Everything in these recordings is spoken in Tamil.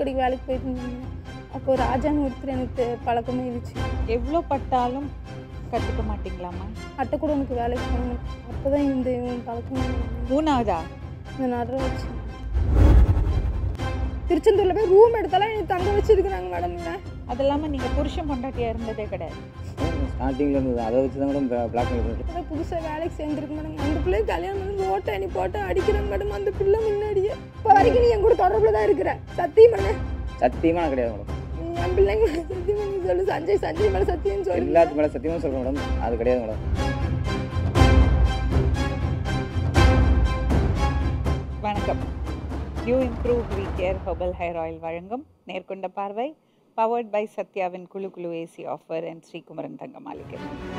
கடைக்கு வேலைக்கு போயிட்டு இருந்தேன் அப்போ ராஜான்னு ஒருத்தர் எனக்கு தெ- பழக்கமே இருந்துச்சு எவ்வளோ பட்டாலும் கற்றுக்க மாட்டீங்களாம்மா அட்டை கூட எனக்கு வேலைக்கு போகணும் அப்போ தான் இந்த இவன் பழக்கம் மூணாவதா இந்த நடுற வச்சு திருச்செந்தூரில் போய் ரூம் எடுத்தாலும் எனக்கு தங்க வச்சிருக்கிறாங்க மேடம் இவன் அது இல்லாமல் நீங்கள் புருஷன் பொண்டாட்டியாக இருந்ததே கிடையாது ஸ்டார்டிங்கில் இருந்தது அதை வச்சு தான் கூட பிளாக் பண்ணி இப்போ புதுசாக வேலைக்கு சேர்ந்துருக்கு மேடம் அந்த பிள்ளைய கல்யாணம் பண்ணி ரோட்டை அணி போட்டு அடிக்கிறாங்க மேடம் அந்த பிள்ளை முன்னாடியே இப்போ வரைக்கும் நீ என் கூட தொடர்பில் தான் இருக்கிற சத்தியம் பண்ண சத்தியமாக நான் கிடையாது மேடம் நீ என் பிள்ளைங்க மேல சத்தியம் பண்ணி சொல்லு சஞ்சய் சஞ்சய் மேலே சத்தியம் சொல்லு எல்லாத்து மேலே சத்தியமாக சொல்கிறேன் மேடம் அது கிடையாது மேடம் வணக்கம் new improve V care herbal hair oil வழங்கும் நேர்கொண்ட பார்வை பவர்ட் பை சத்யாவின் குழு குழு ஏசி ஆஃபர் அண்ட் ஸ்ரீகுமரன் தங்க மாளிகை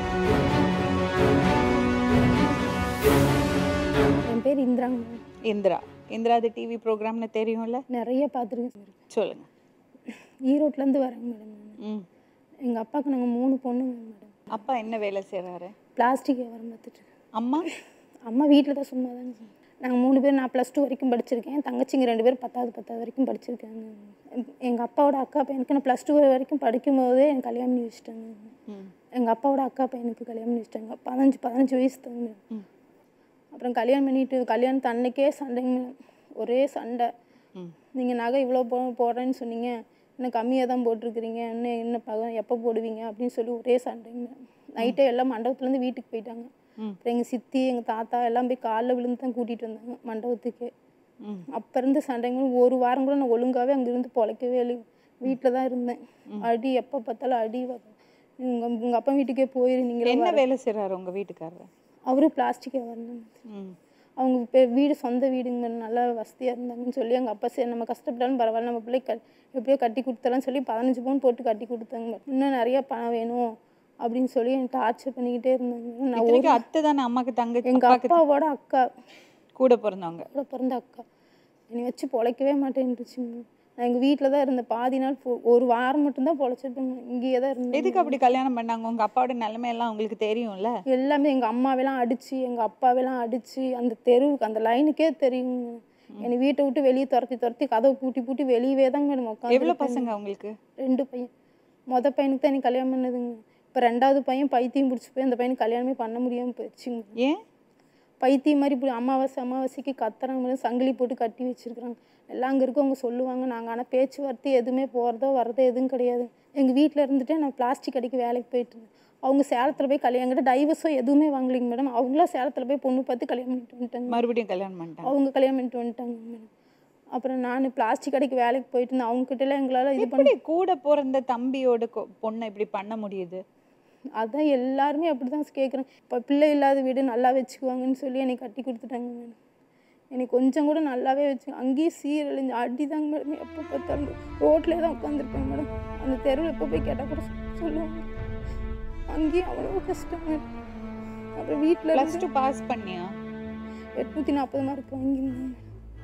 என் பேர் இந்திராங்க மேடம் இந்திரா இந்திரா அது டிவி ப்ரோக்ராம்னு தெரியும்ல நிறைய பார்த்துருக்கேன் சொல்லுங்க ஈரோட்லேருந்து வரேங்க மேடம் நான் ம் எங்கள் அப்பாவுக்கு நாங்கள் மூணு பொண்ணுங்க மேடம் அப்பா என்ன வேலை செய்கிறாரு பிளாஸ்டிக் வியாபாரம் பார்த்துட்டு இருக்கேன். அம்மா அம்மா வீட்டில் தான் சும்மா தாங்க நாங்கள் மூணு பேர் நான் ப்ளஸ் டூ வரைக்கும் படிச்சிருக்கேன் தங்கச்சிங்க ரெண்டு பேர் பத்தாவது பத்தாவது வரைக்கும் படிச்சிருக்காங்க எங்கள் அப்பாவோட அக்கா பையனுக்கு நான் ப்ளஸ் டூ வரைக்கும் படிக்கும் போதே எனக்கு கல்யாணம் பண்ணி வச்சுட்டாங்க ம் எங்கள் அப்பாவோட அக்கா பையனுக்கு கல்யாணம் பண்ணி வச்சுட்டாங்க பதினஞ்சு பதினஞ்சு வயசு தாங்க ம். அப்புறம் கல்யாணம் பண்ணிட்டு கல்யாணத்து அன்னைக்கே சண்டைங்க மேடம். ஒரே சண்டை ம் நீங்கள் நகை இவ்வளோ போ போடுறேன்னு சொன்னீங்க இன்னும் கம்மியாக தான் போட்டிருக்கிறீங்க இன்னும் என்ன பகம் எப்போ போடுவீங்க அப்படின்னு சொல்லி ஒரே சண்டைங்க நைட்டே எல்லாம் மண்டபத்துலேருந்து வீட்டுக்கு போயிட்டாங்க ம். அப்புறம் எங்கள் சித்தி எங்கள் தாத்தா எல்லாம் போய் காலில் விழுந்து தான் கூட்டிகிட்டு வந்தாங்க மண்டபத்துக்கு ம் அப்போ இருந்து சண்டைங்க ஒரு வாரம் கூட நான் ஒழுங்காகவே அங்கேருந்து பொழைக்கவே இல்லை வீட்டில் தான் இருந்தேன் அடி எப்போ பார்த்தாலும் அடி உங்கள் உங்கள் அப்பா வீட்டுக்கே போயிரு நீங்களே என்ன வேலை செய்கிறாரு உங்கள் வீட்டுக்காரர் அவரும் பிளாஸ்டிக் வரணும் ம் அவங்க இப்போ வீடு சொந்த வீடுங்க மேடம் நல்லா வசதியாக இருந்தாங்கன்னு சொல்லி எங்கள் அப்பா சரி நம்ம கஷ்டப்பட்டாலும் பரவாயில்ல நம்ம பிள்ளை க எப்படியோ கட்டி கொடுத்தலாம் சொல்லி பதினஞ்சு பவுன் போட்டு கட்டி கொடுத்தாங்க madam. இன்னும் நிறைய பணம் வேணும் அப்படின்னு சொல்லி எனக்கு டார்ச்சர் பண்ணிக்கிட்டே இருந்தாங்க நான் ஒரு இத்தனைக்கும் அத்தை தானே அம்மாக்கு தங்க எங்கள் அப்பாக்கு அப்பாவோட அக்கா கூட பிறந்தவங்க கூட பிறந்த அக்கா என்னை வச்சு பொழைக்கவே மாட்டேன்ருச்சு நான் எங்கள் வீட்டில் தான் இருந்தேன் பாதி நாள் போ- ஒரு வாரம் மட்டும்தான் பொழைச்சிருப்பேன் இங்கேயே தான் இருந்தேன் எதுக்கு அப்படி கல்யாணம் பண்ணாங்க உங்க அப்பாவோட நிலைமையெல்லாம் உங்களுக்கு தெரியும்ல எல்லாமே எங்கள் அம்மாவெல்லாம் அடித்து எங்கள் அப்பாவெல்லாம் அடித்து அந்த தெருவுக்கு அந்த லைனுக்கே தெரியுங்க என்னை வீட்டை விட்டு வெளியே துரத்தி துரத்தி கதவை பூட்டி பூட்டி வெளியவே தாங்க மேடம் எவ்வளவு உட்காந்து பசங்க உங்களுக்கு ரெண்டு பையன் மொதல் பையனுக்கு தான் எனக்கு கல்யாணம் பண்ணதுங்க இப்போ ரெண்டாவது பையன் பைத்தியம் பிடிச்சி போய் அந்த பையனுக்கு கல்யாணமே பண்ண முடியாமல் போயிடுச்சுங்க ஏன் பைத்தியம் மாதிரி இப்படி அமாவாசை அமாவாசைக்கு கத்துறாங்க மேடம் சங்கிலி போட்டு கட்டி வச்சிருக்கிறாங்க எல்லாம் அங்கே இருக்கவங்க சொல்லுவாங்க நாங்கள் ஆனால் பேச்சுவார்த்தை எதுவுமே போகிறதோ வர்றதோ எதுவும் கிடையாது எங்கள் வீட்டில் இருந்துட்டு நான் பிளாஸ்டிக் கடைக்கு வேலைக்கு போயிட்டு இருந்தேன் அவங்க சேலத்தில் போய் கல்யாணம் கிட்ட டைவர்ஸோ எதுவுமே வாங்கலைங்க மேடம் அவங்களா சேலத்தில் போய் பொண்ணு பார்த்து கல்யாணம் பண்ணிட்டு வந்துட்டாங்க மறுபடியும் கல்யாணம் பண்ணிட்டாங்க அவங்க கல்யாணம் பண்ணிட்டு வந்துட்டாங்க மேடம் அப்புறம் நான் பிளாஸ்டிக் கடைக்கு வேலைக்கு போயிட்டு இருந்தேன் அவங்க கிட்டலாம் எங்களால் இது பண்ண எப்படி கூட பிறந்த தம்பியோட கொ- பொண்ணை இப்படி பண்ண முடியுது அதான் எல்லாருமே அப்படி தான் கேட்குறேன் இப்போ பிள்ளை இல்லாத வீடு நல்லா வச்சுக்குவாங்கன்னு சொல்லி என்னை கட்டி கொடுத்துட்டாங்க மேடம் என்னை கொஞ்சம் கூட நல்லாவே வச்சு அங்கேயும் சீரழிஞ்சு அடி தாங்க மேடம் எப்போ பார்த்தாலும் ரோட்லேயே தான் உட்காந்துருப்பேன் மேடம் அந்த தெருவில் எப்போ போய் கேட்டால் கூட சொல்லுவாங்க அங்கேயும் அவ்வளோ கஷ்டம் மேடம் அப்புறம் வீட்டில் ப்ளஸ் டூ பாஸ் பண்ணியா எட்நூற்றி நாற்பது மார்க் வாங்கியிருந்தேன்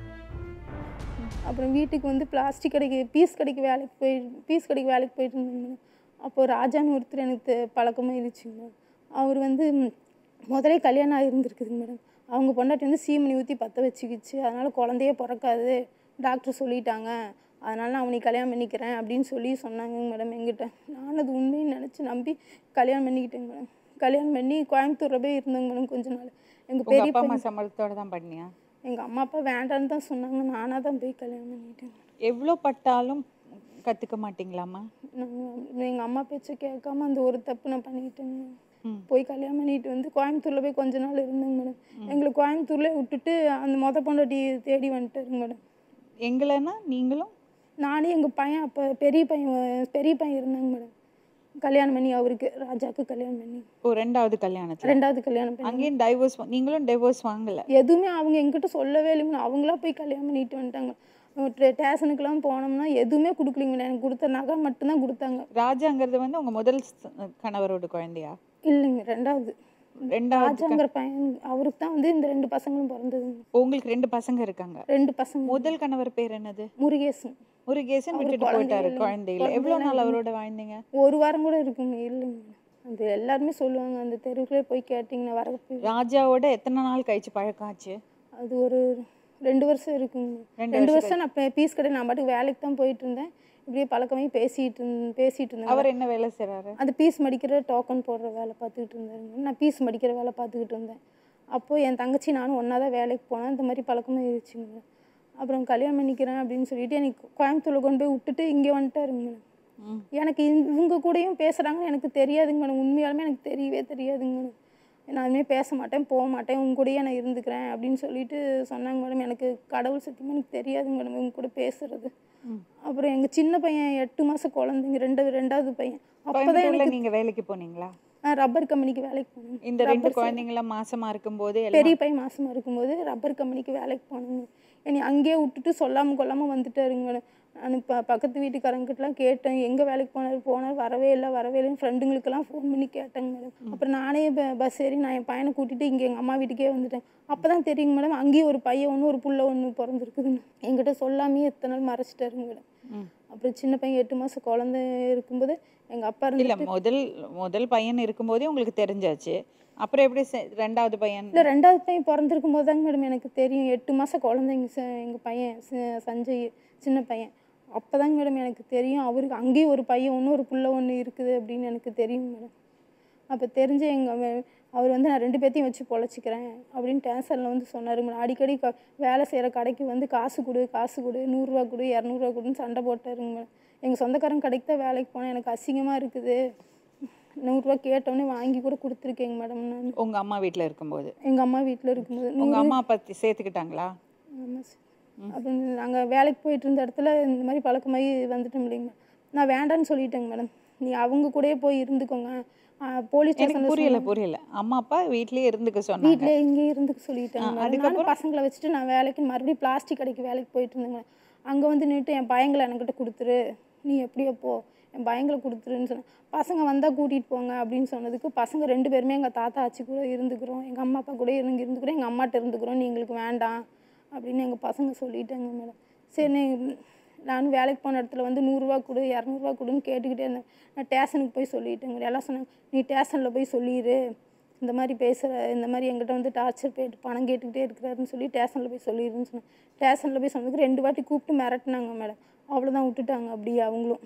அப்புறம் வீட்டுக்கு வந்து பிளாஸ்டிக் கடைக்கு பீஸ் கடைக்கு வேலைக்கு போய் பீஸ் கடைக்கு வேலைக்கு போயிட்டு இருந்தேங்க அப்போ ராஜான்னு ஒருத்தர் எனக்கு தெ- பழக்கமாக இருந்துச்சுங்க அவர் வந்து ம், முதலே கல்யாணம் ஆகிருந்துருக்குதுங்க மேடம் அவங்க பொண்டாட்டி வந்து சீமணி ஊற்றி பற்ற வச்சுக்கிச்சு அதனால் குழந்தையே பிறக்காது டாக்டர் சொல்லிட்டாங்க அதனால் நான் அவனை கல்யாணம் பண்ணிக்கிறேன் அப்படின்னு சொல்லி சொன்னாங்க மேடம் எங்கிட்ட நான் அது உண்மைன்னு நினச்சி நம்பி கல்யாணம் பண்ணிக்கிட்டேங்க மேடம் கல்யாணம் பண்ணி கோயம்புத்தூரில் போய் இருந்தேங்க மேடம் கொஞ்ச நாள் எங்கள் உங்க பெரிய அப்பா அம்மா சம்பளத்தோட தான் பண்ணியா எங்கள் அம்மா அப்பா வேண்டான்னு தான் சொன்னாங்க நானாக தான் போய் கல்யாணம் பண்ணிட்டேன் எவ்வளோ பட்டாலும் கத்துக்க மாட்டீங்களாம்மா நாங்கள் எங்கள் அம்மா பேச்சை கேட்காம அந்த ஒரு தப்பு நான் பண்ணிக்கிட்டேங்க ம். போய் கல்யாணம் பண்ணிட்டு வந்து கோயம்புத்தூரில் போய் கொஞ்ச நாள் இருந்தேங்க மேடம் எங்களை கோயம்புத்தூர்லேயே விட்டுட்டு அந்த மொத பொண்டாட்டி தேடி வந்துட்டாருங்க மேடம் எங்களைன்னா நீங்களும் நானே எங்கள் பையன் அப்போ பெரிய பையன் பெரிய பையன் இருந்தாங்க மேடம் கல்யாணம் பண்ணி அவருக்கு ராஜாவுக்கு கல்யாணம் பண்ணி ஓ ரெண்டாவது கல்யாணத்துல ரெண்டாவது கல்யாணம் பண்ணி அங்கேயும் டைவோர்ஸ் நீங்களும் டைவோர்ஸ் வாங்கல எதுவுமே அவங்க எங்கிட்ட சொல்லவே இல்லைங்க அவங்களா போய் கல்யாணம் பண்ணிட்டு வந்துட்டாங்க ஸ்டேஷனுக்கெல்லாம் போனோம்னா எதுவுமே கொடுக்கலிங்க மேடம் எனக்கு கொடுத்த நகை மட்டும்தான் கொடுத்தாங்க ராஜாங்கிறது வந்து உங்க முதல் ஸ்- கணவரோட குழந்தையா இல்லைங்க ரெண்டாவது ரெண்டாவது ராஜாங்கிற பையன் அவருக்கு தான் வந்து இந்த ரெண்டு பசங்களும் பிறந்ததுங்க உங்களுக்கு ரெண்டு பசங்க இருக்காங்க ரெண்டு பசங்க முதல் கணவர் பேர் என்னது முருகேசன் முருகேசன் அவரு விட்டுட்டு குழந்தையே போயிட்டாரு இல்லைங்க. குழந்தையில எவ்வளவு நாள் அவரோட வாழ்ந்தீங்க ஒரு வாரம் கூட இருக்குங்க இல்லைங்க அது எல்லாருமே சொல்லுவாங்க அந்த தெருவுக்குள்ளே போய் கேட்டிங்கன்னா வர போய் ராஜாவோட எத்தனை நாள் கழிச்சு பழக்கம் ஆச்சு அது ஒரு ரெண்டு வருஷம் இருக்குங்க ரெண்டு ரெண்டு வருஷம் நான் பீஸ் கடை நான் பாட்டுக்கு வேலைக்கு தான் போயிட்டு இருந்தேன் இப்படியே பழக்கமாகி பேசிட்டு இருந்தேன் பேசிட்டு இருந்தேன் அவர் என்ன வேலை செய்றாரு அந்த பீஸ் மடிக்கிற டோக்கன் போடுற வேலை பார்த்துக்கிட்டு இருந்தாருங்க நான் பீஸ் மடிக்கிற வேலை பார்த்துக்கிட்டு இருந்தேன் அப்போது என் தங்கச்சி நானும் ஒன்றா தான் வேலைக்கு போனேன் இந்த மாதிரி பழக்கமாக இருந்துச்சுங்க அப்புறம் கல்யாணம் பண்ணிக்கிறேன் அப்படின்னு சொல்லிட்டு எனக்கு கோயம்புத்தூரில் கொண்டு போய் விட்டுட்டு இங்கே வந்துட்டாருங்க மேடம் ம். எனக்கு இந்த- இவங்க கூடயும் பேசுகிறாங்கன்னு எனக்கு தெரியாதுங்க மேடம் உண்மையாலுமே எனக்கு தெரியவே தெரியாதுங்க மேடம் நான் அதுமாதிரி பேச மாட்டேன் போக மாட்டேன் உங்க கூடயே நான் இருந்துக்கிறேன் அப்படின்னு சொல்லிட்டு சொன்னாங்க மேடம் எனக்கு கடவுள் சத்தியமாக எனக்கு தெரியாதுங்க மேடம் இவங்க கூட பேசுறது ம். அப்புறம் எங்கள் சின்ன பையன் எட்டு மாதம் குழந்தைங்க ரெண்டு ரெண்டாவது பையன் அப்போ தான் கோயம்புத்தூர்ல எனக்கு நீங்க வேலைக்கு போனீங்களா நான் ரப்பர் கம்பெனிக்கு வேலைக்கு போனேன் இந்த ரெண்டு குழந்தைங்களாம் மாசமா இருக்கும்போது எல்லாம் பெரிய பையன் மாசமா இருக்கும்போது ரப்பர் கம்பெனிக்கு வேலைக்கு போனேங்க என்னை அங்கேயே விட்டுட்டு சொல்லாமல் கொள்ளாமல் வந்துட்டாருங்க மேடம் நான் இப்போ பக்கத்து வீட்டுக்காரங்கிட்டலாம் கேட்டேன் எங்கே வேலைக்கு போனார் போனார் வரவே இல்லை வரவே இல்லைன்னு ஃப்ரெண்டுங்களுக்கெல்லாம் ஃபோன் பண்ணி கேட்டேங்க மேடம் அப்புறம் நானே ப- பஸ் ஏறி நான் என் பையனை கூட்டிகிட்டு இங்கே எங்கள் அம்மா வீட்டுக்கே வந்துட்டேன் அப்போ தான் தெரியுங்க மேடம் அங்கேயும் ஒரு பையன் ஒன்று ஒரு புள்ள ஒன்று பிறந்திருக்குதுன்னு என்கிட்ட சொல்லாமே எத்தனை நாள் மறைச்சிட்டாருங்க மேடம் ம். அப்புறம் சின்ன பையன் எட்டு மாதம் குழந்தை இருக்கும்போது எங்கள் அப்பா இல்ல இருந்து முதல் முதல் பையன் இருக்கும்போதே உங்களுக்கு தெரிஞ்சாச்சு அப்புறம் எப்படி செ- ரெண்டாவது பையன் இல்லை ரெண்டாவது பையன் பிறந்திருக்கும் போது தாங்க மேடம் எனக்கு தெரியும் எட்டு மாதம் குழந்தைங்க எங்கள் பையன் ச- சஞ்சய் சின்ன பையன் அப்போ தாங்க மேடம் எனக்கு தெரியும் அவருக்கு அங்கேயும் ஒரு பையன் ஒன்று ஒரு புள்ள ஒன்று இருக்குது அப்படின்னு எனக்கு தெரியும் மேடம் அப்போ தெரிஞ்சு எங்கள் அவர் வந்து நான் ரெண்டு பேர்த்தையும் வச்சு பொழைச்சிக்கிறேன் அப்படின்னு டேன்சரில் வந்து சொன்னார் மேடம் அடிக்கடி க வேலை செய்கிற கடைக்கு வந்து காசு கொடு காசு கொடு நூறுரூவா கொடு இரநூறுவா கொடுன்னு சண்டை போட்டாருங்க மேடம் எங்கள் சொந்தக்காரங்க கடைக்கு தான் வேலைக்கு போனேன் எனக்கு அசிங்கமாக இருக்குது நூறுரூவா கேட்டோன்னே வாங்கி கூட கொடுத்துருக்கேங்க மேடம் நான் உங்க அம்மா வீட்ல இருக்கும்போது எங்கள் அம்மா வீட்டில் இருக்கும்போது உங்க அம்மா பத்தி சேர்த்துக்கிட்டாங்களா ஆமாம் சார் அப்புறம் நாங்கள் வேலைக்கு போயிட்டு இருந்த இடத்துல இந்த மாதிரி பழக்கமாகி வந்துட்டோம் இல்லைங்க நான் வேண்டான்னு சொல்லிட்டேங்க மேடம் நீ அவங்க கூடயே போய் இருந்துக்கோங்க போலீஸ் எனக்கு ஸ்டேஷனில் புரியல புரியல அம்மா அப்பா வீட்லயே இருந்துக்க சொன்னாங்க வீட்டில் இங்கே இருந்துக்க சொல்லிட்டாங்க ஆ, மேடம் அதுக்கப்புறம்? நானும் பசங்களை வச்சுட்டு நான் வேலைக்கு மறுபடியும் பிளாஸ்டிக் கடைக்கு வேலைக்கு போயிட்டு இருந்தேங்க அங்கே வந்து நின்றுட்டு என் பையங்களை என்கிட்ட கொடுத்துரு நீ எப்படியோ போ என் பையங்களை கொடுத்துருன்னு சொன்னேன் பசங்க வந்தால் கூட்டிகிட்டு போங்க அப்படின்னு சொன்னதுக்கு பசங்க ரெண்டு பேருமே எங்கள் தாத்தா ஆச்சி கூட இருந்துக்கிறோம் எங்கள் அம்மா அப்பா கூட இருந்து இருந்துக்கிறோம் எங்கள் அம்மாட்ட இருந்துக்கிறோம் நீ எங்களுக்கு வேண்டாம் அப்படின்னு எங்கள் பசங்க சொல்லிட்டாங்க மேடம் சரி நீ நானும் வேலைக்கு போன இடத்துல வந்து நூறுரூவா கொடு இரநூறுவா கொடுன்னு கேட்டுக்கிட்டே இருந்தேன் நான் ஸ்டேஷனுக்கு போய் சொல்லிட்டேங்க எல்லாம் சொன்னாங்க நீ ஸ்டேஷனில் போய் சொல்லிடு இந்த மாதிரி பேசுகிற இந்த மாதிரி எங்கிட்ட வந்து டார்ச்சர் போயிட்டு பணம் கேட்டுக்கிட்டே இருக்கிறாருன்னு சொல்லி ஸ்டேஷனில் போய் சொல்லிடுன்னு சொன்னேன் ஸ்டேஷனில் போய் சொன்னதுக்கு ரெண்டு வாட்டி கூப்பிட்டு மிரட்டினாங்க மேடம் அவ்வளோதான் விட்டுட்டாங்க அப்படியே அவங்களும்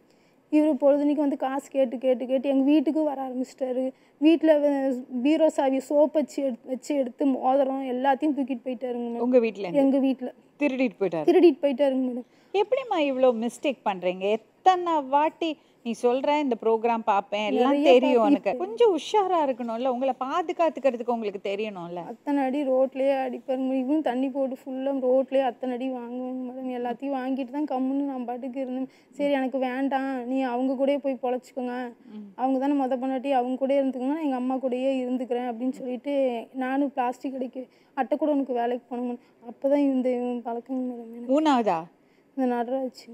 இவர் பொழுதுனிக்கு வந்து காசு கேட்டு கேட்டு கேட்டு எங்கள் வீட்டுக்கு வர ஆரம்பிச்சிட்டாரு வீட்டில் பீரோ சாவி சோப் வச்சு எடுத்து வச்சு எடுத்து மோதிரம் எல்லாத்தையும் தூக்கிட்டு போயிட்டாருங்க மேடம் உங்க வீட்ல இருந்து எங்கள் வீட்டில் திருடிட்டு போயிட்டாரு திருடிட்டு போயிட்டாருங்க மேடம் எப்படிம்மா இவ்வளோ மிஸ்டேக் பண்றீங்க எத்தனை வாட்டி நீ சொல்ற இந்த ப்ரோக்ராம் பார்ப்பேன் எல்லாம் நிறைய தெரியும் பார்ப்பேன். உனக்கு கொஞ்சம் உஷாரா இருக்கணும்ல உங்களை பாதுகாத்துக்கிறதுக்கு உங்களுக்கு தெரியணும்ல அத்தனை அடி ரோட்லேயே அடிப்பாருங்க இவன் தண்ணி போட்டு ஃபுல்லாக ரோட்லேயே அத்தனை அடி வாங்குவாங்க மேடம் எல்லாத்தையும் வாங்கிட்டு தான் கம்முன்னு நான் பாட்டுக்கு இருந்தேன் சரி எனக்கு வேண்டாம் நீ அவங்க கூடயே போய் பொழைச்சிக்கோங்க அவங்க தானே மொத பண்ணாட்டி அவங்க கூடயே இருந்துக்கோங்க நான் எங்கள் அம்மா கூடயே இருந்துக்கிறேன் அப்படின்னு சொல்லிட்டு நானும் பிளாஸ்டிக் கடைக்கு அட்டை கூட உனக்கு வேலைக்கு போனோம் அப்போ தான் இந்த இவன் பழக்கங்க மேடம் எனக்கு மூணாவதா இந்த நடராஜ்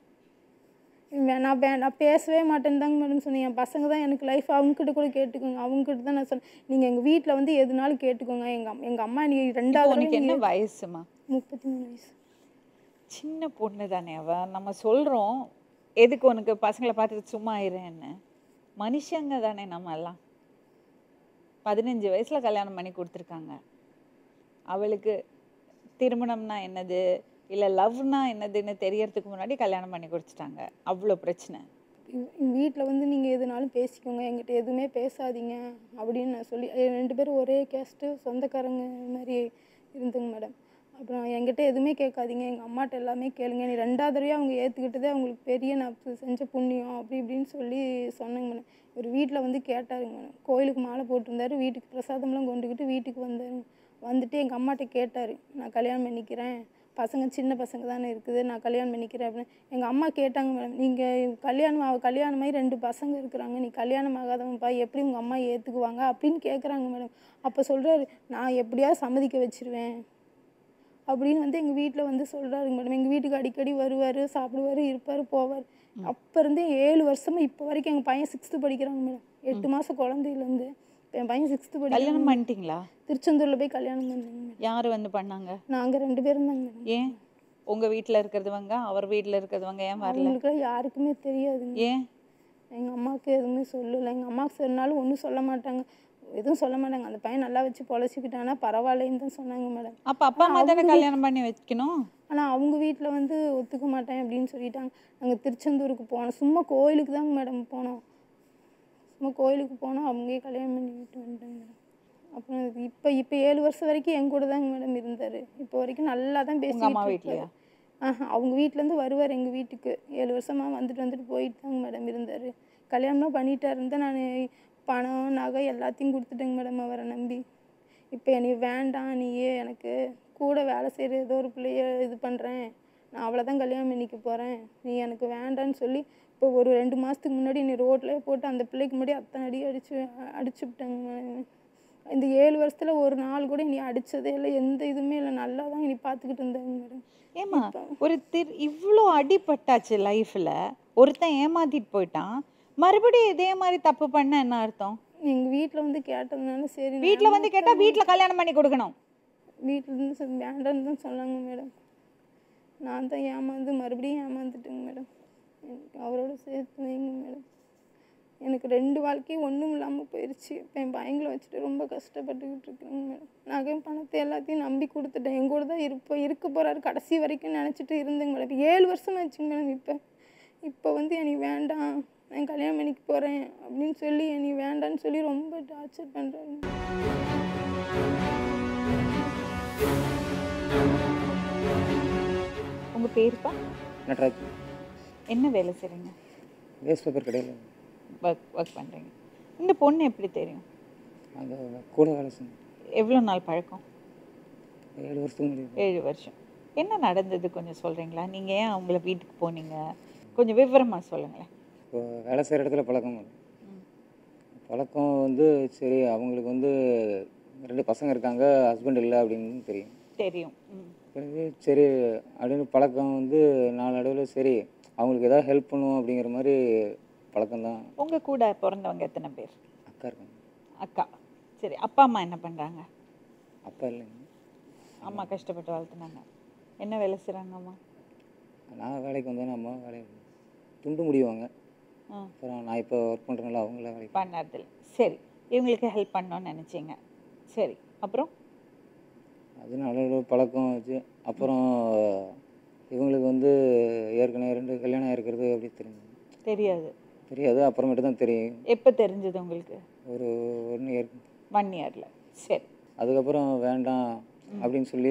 வே- நான் வே நான் பேசவே மாட்டேன்னு தாங்க மேடம் சொன்னேன் என் பசங்க தான் எனக்கு லைஃப் அவங்ககிட்ட கூட கேட்டுக்கோங்க அவங்ககிட்ட தான் நான் சொன்னேன் நீங்கள் எங்கள் வீட்டில் வந்து எதுனாலும் கேட்டுக்கோங்க எங்கள் எங்கள் அம்மா நீ இப்போ ரெண்டாவது உனக்கு என்ன வயசுமா முப்பத்தி மூணு வயசு சின்ன பொண்ணு தானே அவ நம்ம சொல்றோம் எதுக்கு உனக்கு பசங்களை பார்த்துட்டு சும்மா இருன்னு மனுஷங்க தானே நம்ம எல்லாம் பதினஞ்சு வயசுல கல்யாணம் பண்ணி கொடுத்துருக்காங்க அவளுக்கு திருமணம்னா என்னது இல்ல லவ்னா என்னதுன்னு தெரியறதுக்கு முன்னாடி கல்யாணம் பண்ணி கொடுத்துட்டாங்க அவ்வளோ பிரச்சனை வீட்டில் வந்து நீங்கள் எதுனாலும் பேசிக்கோங்க என்கிட்ட எதுவுமே பேசாதீங்க அப்படின்னு நான் சொல்லி எ- ரெண்டு பேரும் ஒரே கேஸ்ட்டு சொந்தக்காரங்க மாதிரி இருந்துங்க மேடம் அப்புறம் என்கிட்ட எதுவுமே கேட்காதீங்க எங்கள் அம்மாட்ட எல்லாமே கேளுங்க நீ ரெண்டாவது தடவையாக அவங்க ஏற்றுக்கிட்டதே அவங்களுக்கு பெரிய நான் இப்ப செஞ்ச புண்ணியம் அப்படி இப்படின்னு சொல்லி சொன்னேங்க மேடம் ஒரு வீட்டில் வந்து கேட்டாருங்க மேடம் கோயிலுக்கு மாலை போட்டிருந்தாரு வீட்டுக்கு பிரசாதம்லாம் கொண்டுக்கிட்டு வீட்டுக்கு வந்தாருங்க வந்துட்டு எங்கள் அம்மாட்ட கேட்டார் நான் கல்யாணம் பண்ணிக்கிறேன் பசங்க சின்ன பசங்க தானே இருக்குது நான் கல்யாணம் பண்ணிக்கிறேன் அப்படின்னு எங்கள் அம்மா கேட்டாங்க மேடம் நீங்கள் கல்யாணம் ஆக கல்யாணமாகி ரெண்டு பசங்க இருக்கிறாங்க நீ கல்யாணம் ஆகாதவன்ப்பா எப்படி உங்கள் அம்மா ஏற்றுக்குவாங்க அப்படின்னு கேட்குறாங்க மேடம் அப்போ சொல்கிறாரு நான் எப்படியாவது சம்மதிக்க வச்சிருவேன் அப்படின்னு வந்து எங்கள் வீட்டில் வந்து சொல்கிறாருங்க மேடம் எங்கள் வீட்டுக்கு அடிக்கடி வருவார் சாப்பிடுவார் இருப்பார் போவார் அப்போ இருந்தே ஏழு வருஷமா இப்போ வரைக்கும் எங்கள் பையன் சிக்ஸ்த்து படிக்கிறாங்க மேடம் எட்டு மாதம் குழந்தையிலேருந்து இப்போ என் பையன் சிக்ஸ்த்து படிக்கிறாங்க கல்யாணம் பண்ணிட்டீங்களா திருச்செந்தூரில் போய் கல்யாணம் பண்ணாங்க மேடம் யார் வந்து பண்ணாங்க நாங்கள் ரெண்டு பேரும் தாங்க மேடம் ஏன் உங்க வீட்ல இருக்கிறதுவங்க அவர் வீட்ல இருக்கிறதுவங்க ஏன் வரல அவங்களுக்குலாம் யாருக்குமே தெரியாதுங்க ஏன் எங்கள் அம்மாவுக்கு எதுவுமே சொல்லலை எங்கள் அம்மாவுக்கு சொன்னாலும் ஒன்றும் சொல்ல மாட்டாங்க எதுவும் சொல்ல மாட்டாங்க அந்த பையன் நல்லா வச்சு பொழைச்சிக்கிட்டானா பரவாயில்லைன்னு தான் சொன்னாங்க மேடம் அப்ப அப்பா அம்மா தானே கல்யாணம் பண்ணி வைக்கணும் ஆனால் அவங்க வீட்டில் வந்து ஒத்துக்க மாட்டேன் அப்படின்னு சொல்லிட்டாங்க நாங்கள் திருச்செந்தூருக்கு போனோம் சும்மா கோயிலுக்கு தாங்க மேடம் போனோம் சும்மா கோயிலுக்கு போனோம் அவங்களே கல்யாணம் பண்ணிக்கிட்டு வந்துட்டாங்க மேடம் அப்புறம் இப்போ இப்போ ஏழு வருஷம் வரைக்கும் என் கூட தாங்க மேடம் இருந்தார் இப்போ வரைக்கும் நல்லா தான் உங்க அம்மா பேசிக்கிட்டு வீட்லயா இருப்பாரு. ஆஹா அவங்க வீட்டிலேருந்து வருவார் எங்கள் வீட்டுக்கு ஏழு வருஷமாக வந்துட்டு வந்துட்டு போயிட்டு தாங்க மேடம் இருந்தார் கல்யாணம்லாம் பண்ணிட்டாரு இருந்தால் நான் பணம் நகை எல்லாத்தையும் கொடுத்துட்டேங்க மேடம் அவரை நம்பி இப்போ என்னை வேண்டாம் நீயே எனக்கு கூட வேலை செய்கிற ஏதோ ஒரு பிள்ளைய இது பண்ணுறேன் நான் அவளை தான் கல்யாணம் பண்ணிக்க போகிறேன் நீ எனக்கு வேண்டான்னு சொல்லி இப்போ ஒரு ரெண்டு மாதத்துக்கு முன்னாடி நீ ரோட்லேயே போட்டு அந்த பிள்ளைக்கு முன்னாடி அத்தனை அடி அடிச்சு அடிச்சு விட்டாங்க மேடம். இந்த ஏழு வருஷத்துல ஒரு நாள் கூட நீ அடிச்சதே இல்லை எந்த இதுவுமே இல்லை நல்லா தான் நீ பார்த்துக்கிட்டு இருந்தாங்க மேடம் ஏமா ஒரு திரு இவ்வளோ அடிபட்டாச்சு லைஃப்ல ஒருத்தன் ஏமாத்திட்டு போயிட்டான் மறுபடியும் இதே மாதிரி தப்பு பண்ண என்ன அர்த்தம் எங்கள் வீட்டில் வந்து கேட்டதுனால சரி நான் வீட்ல வந்து கேட்டா வீட்ல கல்யாணம் பண்ணி கொடுக்கணும் வீட்டில் இருந்து சரி வேண்டான்னு தான் சொன்னாங்க மேடம் நான் தான் ஏமாந்து மறுபடியும் ஏமாந்துட்டேங்க மேடம் எனக்கு அவரோட சேர்த்து வைங்க மேடம் எனக்கு ரெண்டு வாழ்க்கையும் ஒன்றும் இல்லாமல் போயிடுச்சு இப்போ என் பையங்களை வச்சுட்டு ரொம்ப கஷ்டப்பட்டுக்கிட்டு இருக்கிறேங்க மேடம் நகையும் பணத்தை எல்லாத்தையும் நம்பி கொடுத்துட்டேன் என் கூட தான் இருப்போ இருக்க போகிறாரு கடைசி வரைக்கும் நினச்சிட்டு இருந்தேங்க மேடம் இப்போ ஏழு வருஷம் ஆச்சுங்க மேடம் இப்போ இப்போ வந்து எனக்கு வேண்டாம் நான் கல்யாணம் பண்ணிக்க போகிறேன் அப்படின்னு சொல்லி என்னை வேண்டான்னு சொல்லி ரொம்ப டார்ச்சர் பண்ணுறாங்க உங்க பேருப்பா நட்ராஜ் என்ன வேலை செய்றீங்க வேஸ்ட் பேப்பர் கடையில் ஒர்க் ஒர்க் பண்றீங்க இந்த பொண்ணு எப்படி தெரியும் அங்கே கூட வேலை செஞ்சேன் எவ்வளோ நாள் பழக்கம் ஏழு வருஷத்துக்கு முன்னாடி ஏழு வருஷம் என்ன நடந்தது கொஞ்சம் சொல்றீங்களா நீங்க ஏன் அவங்கள வீட்டுக்கு போனீங்க கொஞ்சம் விவரமா சொல்லுங்களேன் இப்போ வேலை செய்கிற இடத்துல பழக்கம் வரும். பழக்கம் வந்து சரி அவங்களுக்கு வந்து ரெண்டு பசங்க இருக்காங்க ஹஸ்பண்ட் இல்லை அப்படின்னு தெரியும் தெரியும் ம். பிறகு சரி அப்படின்னு பழக்கம் வந்து நாளடைவில் சரி அவங்களுக்கு ஏதாவது ஹெல்ப் பண்ணுவோம் அப்படிங்கிற மாதிரி பழக்கம்தான் உங்க கூட பிறந்தவங்க எத்தனை பேர் அக்கா இருக்காங்க அக்கா சரி அப்பா அம்மா என்ன பண்றாங்க அப்பா இல்லைங்க அம்மா கஷ்டப்பட்டு வளர்த்துனாங்க என்ன வேலை செய்றாங்க அம்மா நான் வேலைக்கு வந்தேன் அம்மா வேலைக்கு துண்டு முடிவாங்க ஆ அப்புறம் நான் இப்போ ஒர்க் பண்ணுறேன்ல அவங்கள வேலைக்கு பண்ணதில்ல சரி இவங்களுக்கு ஹெல்ப் பண்ணணும்னு நினைச்சீங்க சரி அப்புறம் அது நல்ல பழக்கம் வச்சு அப்புறம் இவங்களுக்கு வந்து ஏற்கனவே ரெண்டு கல்யாணம் இருக்கிறது அப்படி தெரியும் தெரியாது தெரியாது அப்புறமேட்டு தான் தெரியும் எப்போ தெரிஞ்சது உங்களுக்கு ஒரு ஒன் இயர் ஒன் இயர்ல சரி அதுக்கப்புறம் வேண்டாம் அப்படின்னு சொல்லி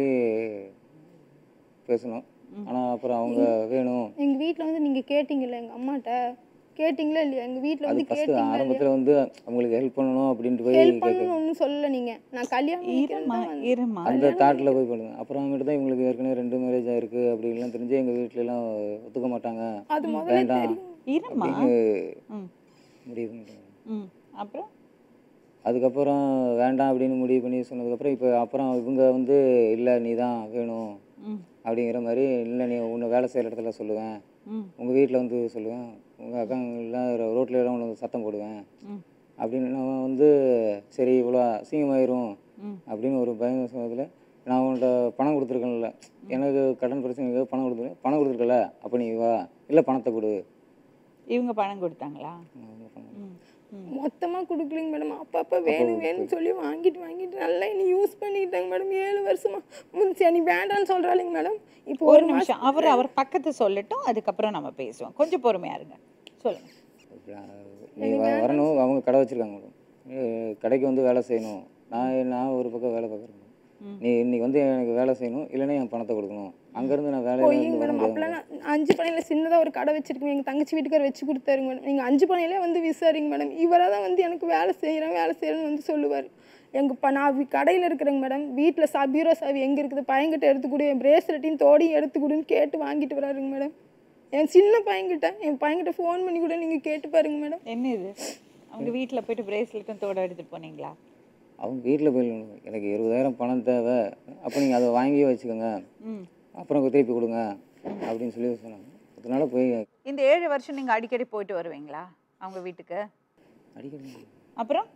பேசணும் ஆனால் அப்புறம் அவங்க வேணும் எங்கள் வீட்டில் வந்து நீங்கள் கேட்டிங்கல்ல எங்கள் அம்மாட்ட கேட்டிங்களா இல்லையா எங்கள் வீட்டில் அது வந்து ஃபஸ்ட்டு கேட்டிங்களா இல்லையா ஆரம்பத்தில் வந்து அவங்களுக்கு ஹெல்ப் பண்ணணும் அப்படின்ட்டு போய் ஹெல்ப் கேட்க பண்ணணும்னு ஒன்றும் சொல்லல நீங்கள் நான் கல்யாணம் பண்ணிக்கிறேன்னு இருமா தான் வந்தேன். இருமா அந்த தாட்டில் போய் பண்ணுங்க அப்புறமேட்டு தான் இவங்களுக்கு ஏற்கனவே ரெண்டு மேரேஜ் ஆயிருக்கு அப்படின்லாம் தெரிஞ்சு எங்கள் வீட்டிலலாம் ஒத்துக்க மாட்டாங்க அது முதல்ல வேண்டாம் தெரியும் இருமா அப்படின்னு ம் முடிவு பண்ணிட்டாங்க ம் அப்புறம் அதுக்கப்புறம் வேண்டாம் அப்படின்னு முடிவு பண்ணி சொன்னதுக்கப்புறம் இப்போ அப்புறம் இவங்க வந்து இல்லை நீ தான் வேணும் ம் அப்படிங்கிற மாதிரி இல்லை நீ உன்னை வேலை செய்கிற இடத்துல சொல்லுவேன் ம் உங்கள் வீட்டில் வந்து சொல்லுவேன் உங்கள் அக்காங்கெல்லாம் ரோட்டில் எல்லாம் உனக்கு சத்தம் போடுவேன் ம் அப்படின்னு நான் வந்து சரி இவ்வளோ அசிங்கமாயிரும் ம் அப்படின்னு ஒரு பயம் சொன்னதில் நான் உன்கிட்ட பணம் கொடுத்துருக்கேன்ல எனக்கு கடன் பிரச்சனைக்கு பணம் கொடுத்துருக்கேன் பணம் கொடுத்துருக்கல அப்போ நீ வா இல்லை பணத்தை கொடு இவங்க பணம் கொடுத்தாங்களா நான் வந்து பணம் ம் ம் மொத்தமாக கொடுக்கலிங்க மேடம் அப்பப்போ வேணும் வேணும்னு சொல்லி வாங்கிட்டு வாங்கிட்டு நல்லா இனி யூஸ் பண்ணிக்கிட்டாங்க மேடம் ஏழு வருஷமா முந்தி நீ வேண்டான்னு சொல்கிறாளுங்க மேடம் இப்போ ஒரு ஒரு மாதம் நிமிஷம் அவர் அவர் பக்கத்து சொல்லட்டும் அதுக்கப்புறம் நம்ம பேசுவோம் கொஞ்சம் பொறுமையா இருங்க சொல்லுங்க நீ வ- வரணும் அவங்க கடை வச்சுருக்காங்க மேடம் நீ கடைக்கு வந்து வேலை செய்யணும் நான் நான் ஒரு பக்கம் வேலை பார்க்குறேன் ம். நீ இன்னைக்கு வந்து எனக்கு வேலை செய்யணும் இல்லைன்னா என் பணத்தை கொடுக்கணும் அங்கேருந்து நான் வேலையில போயிங்க இருந்து வர மேடம் முடியாது அப்போலாம் நான் அஞ்சு பனையில் சின்னதாக ஒரு கடை வச்சிருக்கேன் எங்கள் தங்கச்சி வீட்டுக்கார் வச்சு கொடுத்தாருங்க மேடம் நீங்கள் அஞ்சு பனையிலே வந்து விசாரிங்க மேடம் இவராக தான் வந்து எனக்கு வேலை செய்கிறேன் வேலை செய்கிறேன்னு வந்து சொல்லுவார் எங்கள் இப்போ நான் கடையில் இருக்கிறேங்க மேடம் வீட்டில் சா பீரோ சாவி எங்கே இருக்குது பையன்கிட்ட எடுத்து கொடு என் பிரேஸ்லெட்டையும் தோடையும் எடுத்து கொடுன்னு கேட்டு வாங்கிட்டு வராருங்க மேடம் என் சின்ன பையன்கிட்ட என் பையன்கிட்ட ஃபோன் பண்ணி கூட நீங்கள் கேட்டு பாருங்க மேடம் என்ன இது அவங்க வீட்ல போயிட்டு பிரேஸ்லெட்டும் தோட எடுத்துட்டு போனீங்களா அவங்க வீட்டில் போயிடணும் எனக்கு இருபதாயிரம் பணம் தேவை அப்போ நீங்கள் அதை வாங்கி வச்சுக்கோங்க ம் அப்புறம் திருப்பி கொடுங்க அப்படின்னு சொல்லி சொன்னாங்க அதனால போய் இந்த ஏழு வருஷம் நீங்க அடிக்கடி போயிட்டு வருவீங்களா அவங்க வீட்டுக்கு அடிக்கடி அப்புறம்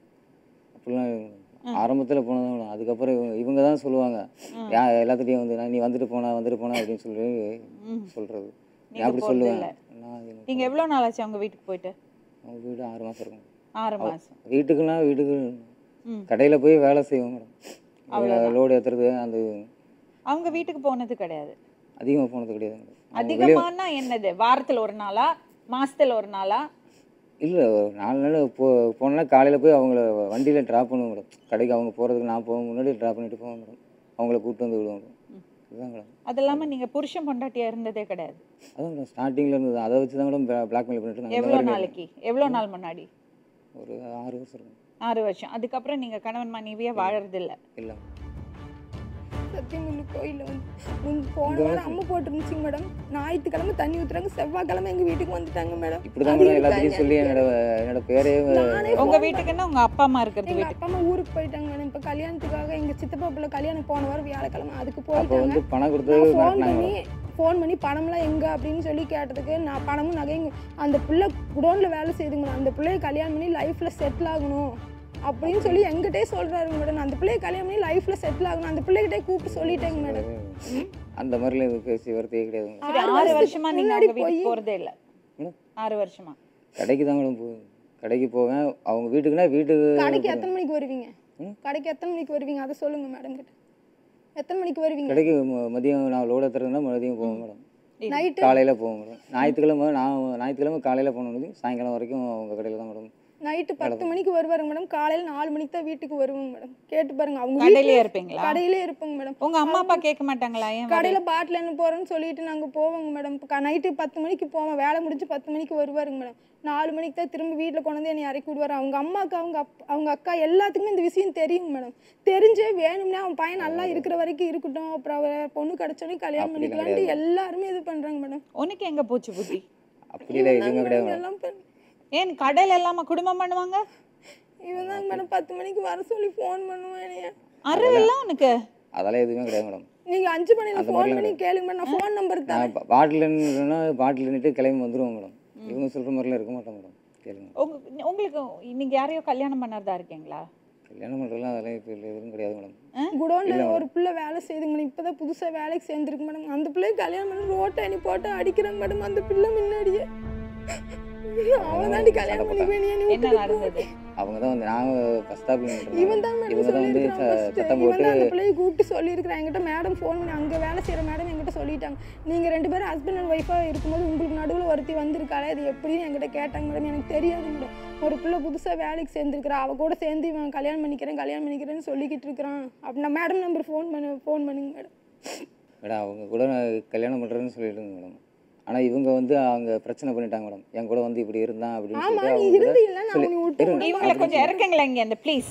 அப்படிலாம் ஆரம்பத்தில் போனதும் அதுக்கப்புறம் இவங்க இவங்க தான் சொல்லுவாங்க யா எல்லாத்துட்டையும் வந்து நான் நீ வந்துட்டு போனா வந்துட்டு போனா அப்படின்னு சொல்லி ம். சொல்கிறது நீங்க நான் அப்படி போறது சொல்லுவேன் இல்ல. நான் அது நீங்க எவ்வளவு நாள் ஆச்சு அவங்க வீட்டுக்கு போயிட்டு அவங்க வீடு ஆறு மாதம் இருக்கும் ஆறு மாசம் வீட்டுக்குன்னா வீட்டுக்கு ம். கடையில் போய் வேலை செய்வோம் மேடம் லோடு ஏற்றுறது அந்த அவங்க வீட்டுக்கு போனது கிடையாது அதிகமாக போனது கிடையாது மேடம் அவங்க வெளிய அதிகமானா என்னது வாரத்துல ஒரு நாளா மாசத்துல ஒரு நாளா இல்லை ஒரு நாலு நாள் போ போனா காலையில் போய் அவங்கள வண்டியில் ட்ராப் பண்ணுவோம் மேடம் கடைக்கு அவங்க போகிறதுக்கு நான் போக முன்னாடி ட்ராப் பண்ணிட்டு போவேன் மேடம் அவங்கள கூப்பிட்டு வந்து விடுவோம் மேடம் இதுதான் மேடம் அது இல்லாம நீங்க புருஷன் பொண்டாட்டியா இருந்ததே கிடையாது அதான் மேடம் ஸ்டார்டிங்கில் இருந்தது அதை வச்சு தான் மேடம் பிளாக்மெயில் பண்ணிட்டு இருந்தாங்க இந்த எவ்வளவு மாதிரி நாளைக்கு எவ்வளவு நாள் முன்னாடி ஒரு ஆறு வருஷம் இருக்கும் ஆறு வருஷம் அதுக்கப்புறம் நீங்க கணவன் மனைவியா வாழறது இல்ல இல்லை சத்தியமுல்லு கோயிலில் வந்து முன் போன வாரம் அம்மா போட்டுருந்துச்சுங்க மேடம் ஞாயிற்றுக்கிழமை தண்ணி ஊற்றுறாங்க செவ்வாய்க்கிழமை எங்கள் வீட்டுக்கு வந்துட்டாங்க மேடம் இப்படி தான் மேடம் எல்லாத்தையும் சொல்லி என்னோட என்னோட பேரே நானே உங்க வீட்டுக்குன்னா உங்க அப்பா அம்மா இருக்கிறது எங்கள் வீட்டுக்கு அப்பா அம்மா ஊருக்கு போயிட்டாங்க மேடம் இப்போ கல்யாணத்துக்காக எங்கள் சித்தப்பா பிள்ளை கல்யாணம் போன வாரம் வியாழக்கிழமை அதுக்கு அப்போ போயிட்டாங்க வந்து பணம் கொடுத்து நான் ஃபோன் மிரட்டினாங்க பண்ணி ஃபோன் பண்ணி பணம்லாம் எங்கே அப்படின்னு சொல்லி கேட்டதுக்கு நான் பணமும் நகையும் அந்த பிள்ளை குடோனில் வேலை செய்யுதுங்க மேடம் அந்த பிள்ளைய கல்யாணம் பண்ணி லைஃப்பில் செட்டில் ஆகணும் அப்படின்னு சொல்லி எங்கிட்டே சொல்கிறாருங்க மேடம் நான் அந்த பிள்ளைய கல்யாணம் பண்ணி லைஃப்பில் செட்டில் ஆகணும் அந்த பிள்ளைகிட்டே கூப்பிட்டு சொல்லிட்டேங்க மேடம் அந்த மாதிரிலாம் எதுவும் பேசி வரத்தே கிடையாது மேடம் சரி ஆறு ஆறு வருஷத்துக்கு வருஷமா நீங்க முன்னாடி அவங்க வீட்டுக்கு போய் போறதே இல்ல ம். ஆறு வருஷமா கடைக்கு தான் மேடம் போவேன் கடைக்கு போவேன் அவங்க வீட்டுக்குன்னா வீட்டுக்கு கடைக்கு எத்தனை மணிக்கு வருவீங்க ம்? கடைக்கு எத்தனை மணிக்கு வருவீங்க அதை சொல்லுங்க மேடம் கிட்ட எத்தனை மணிக்கு வருவீங்க கடைக்கு ம- மதியம் நான் லோடு ஏற்றுறதுனா மதியம் போவேன் மேடம் நைட்டு காலையில் போவேன் மேடம் ஞாயிற்றுக்கிழமை நான் ஞாயிற்றுக்கிழமை காலையில் போனது சாயங்காலம் வரைக்கும் அவங்க கடையில் தான் மேடம் நைட்டு பத்து மணிக்கு வருவாருங்க மேடம் காலையில் நாலு மணிக்கு தான் வீட்டுக்கு வருவாங்க மேடம் கேட்டு பாருங்க அவங்க கடையிலே வீட்டிலே இருப்பீங்களா கடையிலே இருப்பாங்க மேடம் உங்க அம்மா அப்பா கேட்க மாட்டாங்களா ஏன் வரல? கடையில் பாட்டில் என்ன போகிறோன்னு சொல்லிட்டு நாங்கள் போவோங்க மேடம் இப்போ நைட்டு பத்து மணிக்கு போவோம் வேலை முடிஞ்சு பத்து மணிக்கு வருவாருங்க மேடம் நாலு மணிக்கு தான் திரும்ப வீட்டில் கொண்டு வந்து என்னை இறக்கி விடுவார் அவங்க அம்மாவுக்கு அவங்க அப் அவங்க அக்கா எல்லாத்துக்குமே இந்த விஷயம் தெரியுங்க மேடம் தெரிஞ்சே வேணும்னா அவன் பையன் நல்லா இருக்கிற வரைக்கும் இருக்கட்டும் அப்புறம் அவ பொண்ணு கிடச்சோன்னே கல்யாணம் அப்படிலாம் பண்ணிக்கலான்ட்டு எல்லாருமே இது பண்ணுறாங்க மேடம் உனக்கு எங்க போச்சு புத்தி அப்படிலாம் எதுவுமே கிடையாது மேடம் எல்லாம் பண்ண ஏன் கடையில இல்லாம குடும்பம் பண்ணுவாங்க இவன் தாங்க மேடம் பத்து மணிக்கு வர சொல்லி ஃபோன் பண்ணுவேன் என்னைய அறிவில்லாம் உனக்கு அதெல்லாம் எதுவுமே கிடையாது மேடம் நீங்கள் அஞ்சு மணியில் அந்த ஃபோன் மாதிரிலாம் பண்ணி கேளுங்க மேடம் நான் ஃபோன் நம்பர் தரேன் நான் பா- பாட்டில் நின்றுனா பாட்டில் நின்றுட்டு கிளம்பி வந்துடுவோம் மேடம் இவங்க சொல்கிற மாதிரிலாம் இருக்க மாட்டோம் மேடம் கேளுங்க உங்க உங்களுக்கு நீங்க யாரையோ கல்யாணம் பண்ணறதா இருக்கீங்களா கல்யாணம் பண்ணுறதுலாம் அதெல்லாம் இப்போ எதுவும் கிடையாது மேடம் குடோன்ல ஒரு பிள்ளை வேலை செய்யுதுங்க மேடம் இப்போதான் புதுசாக வேலைக்கு சேர்ந்துருக்கு மேடம் அந்த பிள்ளைய கல்யாணம் பண்ணி ரோட்டை அணி போட்டு அடிக்கிறாங்க மேடம் அந்த பிள்ளை முன்னாடியே அவன் கல்யாணம் பண்ணி வேணியா நீ என்ன விட்டுட்டு போ. நடந்தது அவங்க தான் வந்து நாங்கள் ஃபஸ்ட் ஸ்டாப்பில் இவன் தான் மேடம் இவங்க தான் வந்து சொல்லியிருக்கிறான் ச- first. சத்தம் இவன் போட்டு தான் அந்த பிள்ளையை கூப்பிட்டு சொல்லியிருக்கிறான் என்கிட்ட மேடம் ஃபோன் பண்ணி அங்கே வேலை செய்கிற மேடம் என்கிட்ட சொல்லிட்டாங்க நீங்கள் ரெண்டு பேரும் ஹஸ்பண்ட் அண்ட் ஒய்ஃபாக இருக்கும்போது உங்களுக்கு நடுவில் ஒருத்தி வந்திருக்காளே அது எப்படின்னு என்கிட்ட கேட்டாங்க மேடம் எனக்கு தெரியாது மேடம் ஒரு பிள்ளை புதுசாக வேலைக்கு சேர்ந்துருக்கிறா அவ கூட சேர்ந்து இவன் கல்யாணம் பண்ணிக்கிறேன் கல்யாணம் பண்ணிக்கிறேன்னு சொல்லிக்கிட்டு இருக்கிறான் அப்படின்னா மேடம் நம்பர் ஃபோன் பண்ணு ஃபோன் பண்ணுங்க மேடம் மேடம் அவங்க கூட நான் கல்யாணம் பண்ணுறேன்னு சொல்லிட்டு இருந்தேன் மேடம் ஆனால் இவங்க வந்து அவங்க பிரச்சனை பண்ணிட்டாங்க மேடம் என் கூட வந்து இப்படி இருந்தான் அப்படின்னு ஆமா சொல்லிட்டு நீ அவங்க கூட இருந்தீல்ல நான் சொல்லி- உன்னை விட்டு இருங்க. விட இவங்களை கொஞ்சம் இறக்குங்களேன் இங்க அந்த ப்ளீஸ்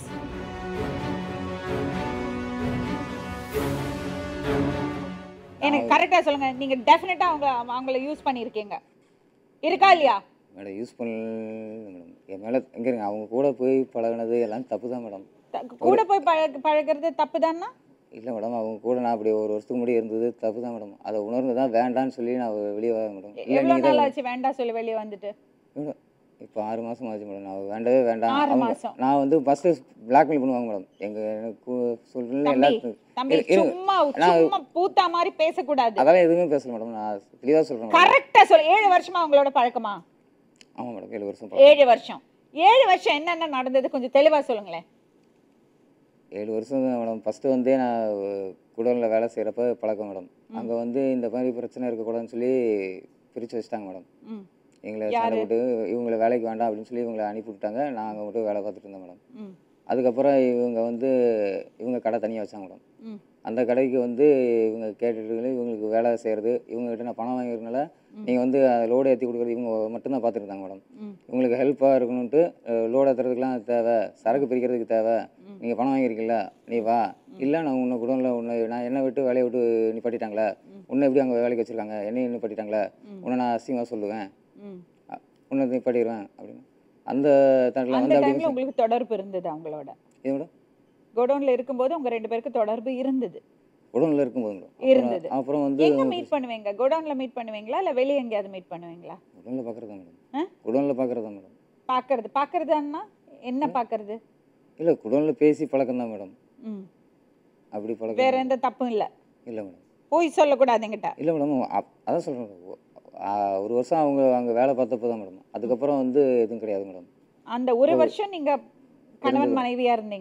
எனக்கு கரெக்டா சொல்லுங்க நீங்க டெஃபினட்டா அவங்க அவங்கள யூஸ் பண்ணிருக்கீங்க இருக்கா இல்லையா மேடம் யூஸ் பண்ணல மேடம் என் மேலே எங்கே இருங்க அவங்க கூட போய் பழகுனது எல்லாம் தப்பு தான் மேடம் த- கூட போய் பழக பழகிறது தப்பு தானா இல்லை மேடம் அவங்க கூட நான் அப்படி ஒரு வருஷத்துக்கு முன்னாடி இருந்தது தப்பு தான் மேடம் அதை உணர்ந்து தான் வேண்டான்னு சொல்லி நான் வெளியே வரேன் மேடம் இல்லை எவ்வளவு நீங்கள் நாள் தான் ஆச்சு வேண்டாம் சொல்லி வெளியே வந்துட்டு மேடம் இப்போ ஆறு மாதம் ஆச்சு மேடம் நான் வேண்டவே வேண்டாம் ஆறு அவங்க மாசம். நான் வந்து ஃபஸ்ட்டு பிளாக்மெயில் பண்ணுவாங்க மேடம் எங்கள் எனக்கு சொல்கிறேன் தம்பி எல்லாத்துக்கும் தம்பி இரு- இருங்க. சும்மா நான் சும்மா பூத்தா மாதிரி பேசக்கூடாது அதெல்லாம் எதுவுமே பேசல மேடம் நான் தெளிவாக சொல்கிறேன் மேடம் கரெக்டா சொல்லு ஏழு வருஷமா அவங்களோட பழக்கமா ஆமாம் மேடம் ஏழு வருஷம் பழக்கம். ஏழு வருஷம் ஏழு வருஷம் என்னென்ன நடந்தது கொஞ்சம் தெளிவா சொல்லுங்களேன் ஏழு வருஷம் தான் மேடம் ஃபஸ்ட்டு வந்து நான் குடோனில் வேலை செய்கிறப்ப பழக்கம் மேடம் அங்கே வந்து இந்த மாதிரி பிரச்சனை இருக்கக்கூடாதுன்னு சொல்லி பிரித்து வச்சுட்டாங்க மேடம் ம் எங்களை சண்டை போட்டு இவங்களை வேலைக்கு வேண்டாம் அப்படின்னு சொல்லி இவங்களை அனுப்பி விட்டாங்க நான் அங்கே மட்டும் வேலை பார்த்துட்டு இருந்தேன் மேடம் ம் அதுக்கப்புறம் இவங்க வந்து இவங்க கடை தனியாக வச்சாங்க மேடம் ம் அந்த கடைக்கு வந்து இவங்க கேட்டுட்டு இவங்களுக்கு வேலை செய்கிறது இவங்ககிட்ட நான் பணம் வாங்கிக்கிறதுனால நீங்கள் வந்து லோடு ஏற்றி கொடுக்குறது இவங்க மட்டும்தான் பார்த்துட்டு இருந்தாங்க மேடம் ம் இவங்களுக்கு ஹெல்ப்பாக இருக்கணுன்ட்டு லோடு ஏற்றுறதுக்குலாம் தேவை சரக்கு பிரிக்கிறதுக்கு தேவை நீங்கள் பணம் வாங்கியிருக்கீங்களா நீ வா இல்லை நான் உன்னை குடோனில் உன்னை நான் என்னை விட்டு வேலையை விட்டு நிப்பாட்டிட்டாங்களே உன்னை எப்படி அங்கே வேலைக்கு வச்சுருக்காங்க என்னையும் நிப்பாட்டிட்டாங்களே உன்னை நான் அசிங்கமாக சொல்லுவேன் ம் அ- உன்னை நிப்பாட்டிடுவேன் அப்படின்னு அந்த தட்டில் அந்த வந்து அப்படி டைம்ல உங்களுக்கு தொடர்பு இருந்தது அவங்களோட இது மேடம் கோடவுன்ல இருக்கும்போது உங்க ரெண்டு பேருக்கு தொடர்பு இருந்தது குடோனில் இருக்கும்போது மேடம் இருந்தது. அப்புறம் அப்புறம் வந்து எங்க மீட் பண்ணுவீங்க கோடவுன்ல மீட் பண்ணுவீங்களா இல்ல வெளிய எங்கேயாவது மீட் பண்ணுவீங்களா குடோனில் பார்க்குறதா மேடம் ஆ? குடோனில் பார்க்குறதா மேடம் பாக்குறது பாக்குறதுன்னா என்ன பாக்குறது இல்லை குடோனில் பேசி பழக்கம் தான் மேடம் ம் அப்படி பழக்கம் வேற எந்த தப்பும் இல்ல இல்லை மேடம் போய் சொல்லக்கூடாது என்கிட்ட இல்லை மேடம் அப்- அதான் சொல்கிறேன் ஒரு வருஷம் அவங்க அங்கே வேலை பார்த்தப்போ தான் மேடம் அதுக்கப்புறம் வந்து எதுவும் கிடையாது மேடம் அந்த ஒரு வருஷம் நீங்க கணவன் மனைவியா இருந்தீங்க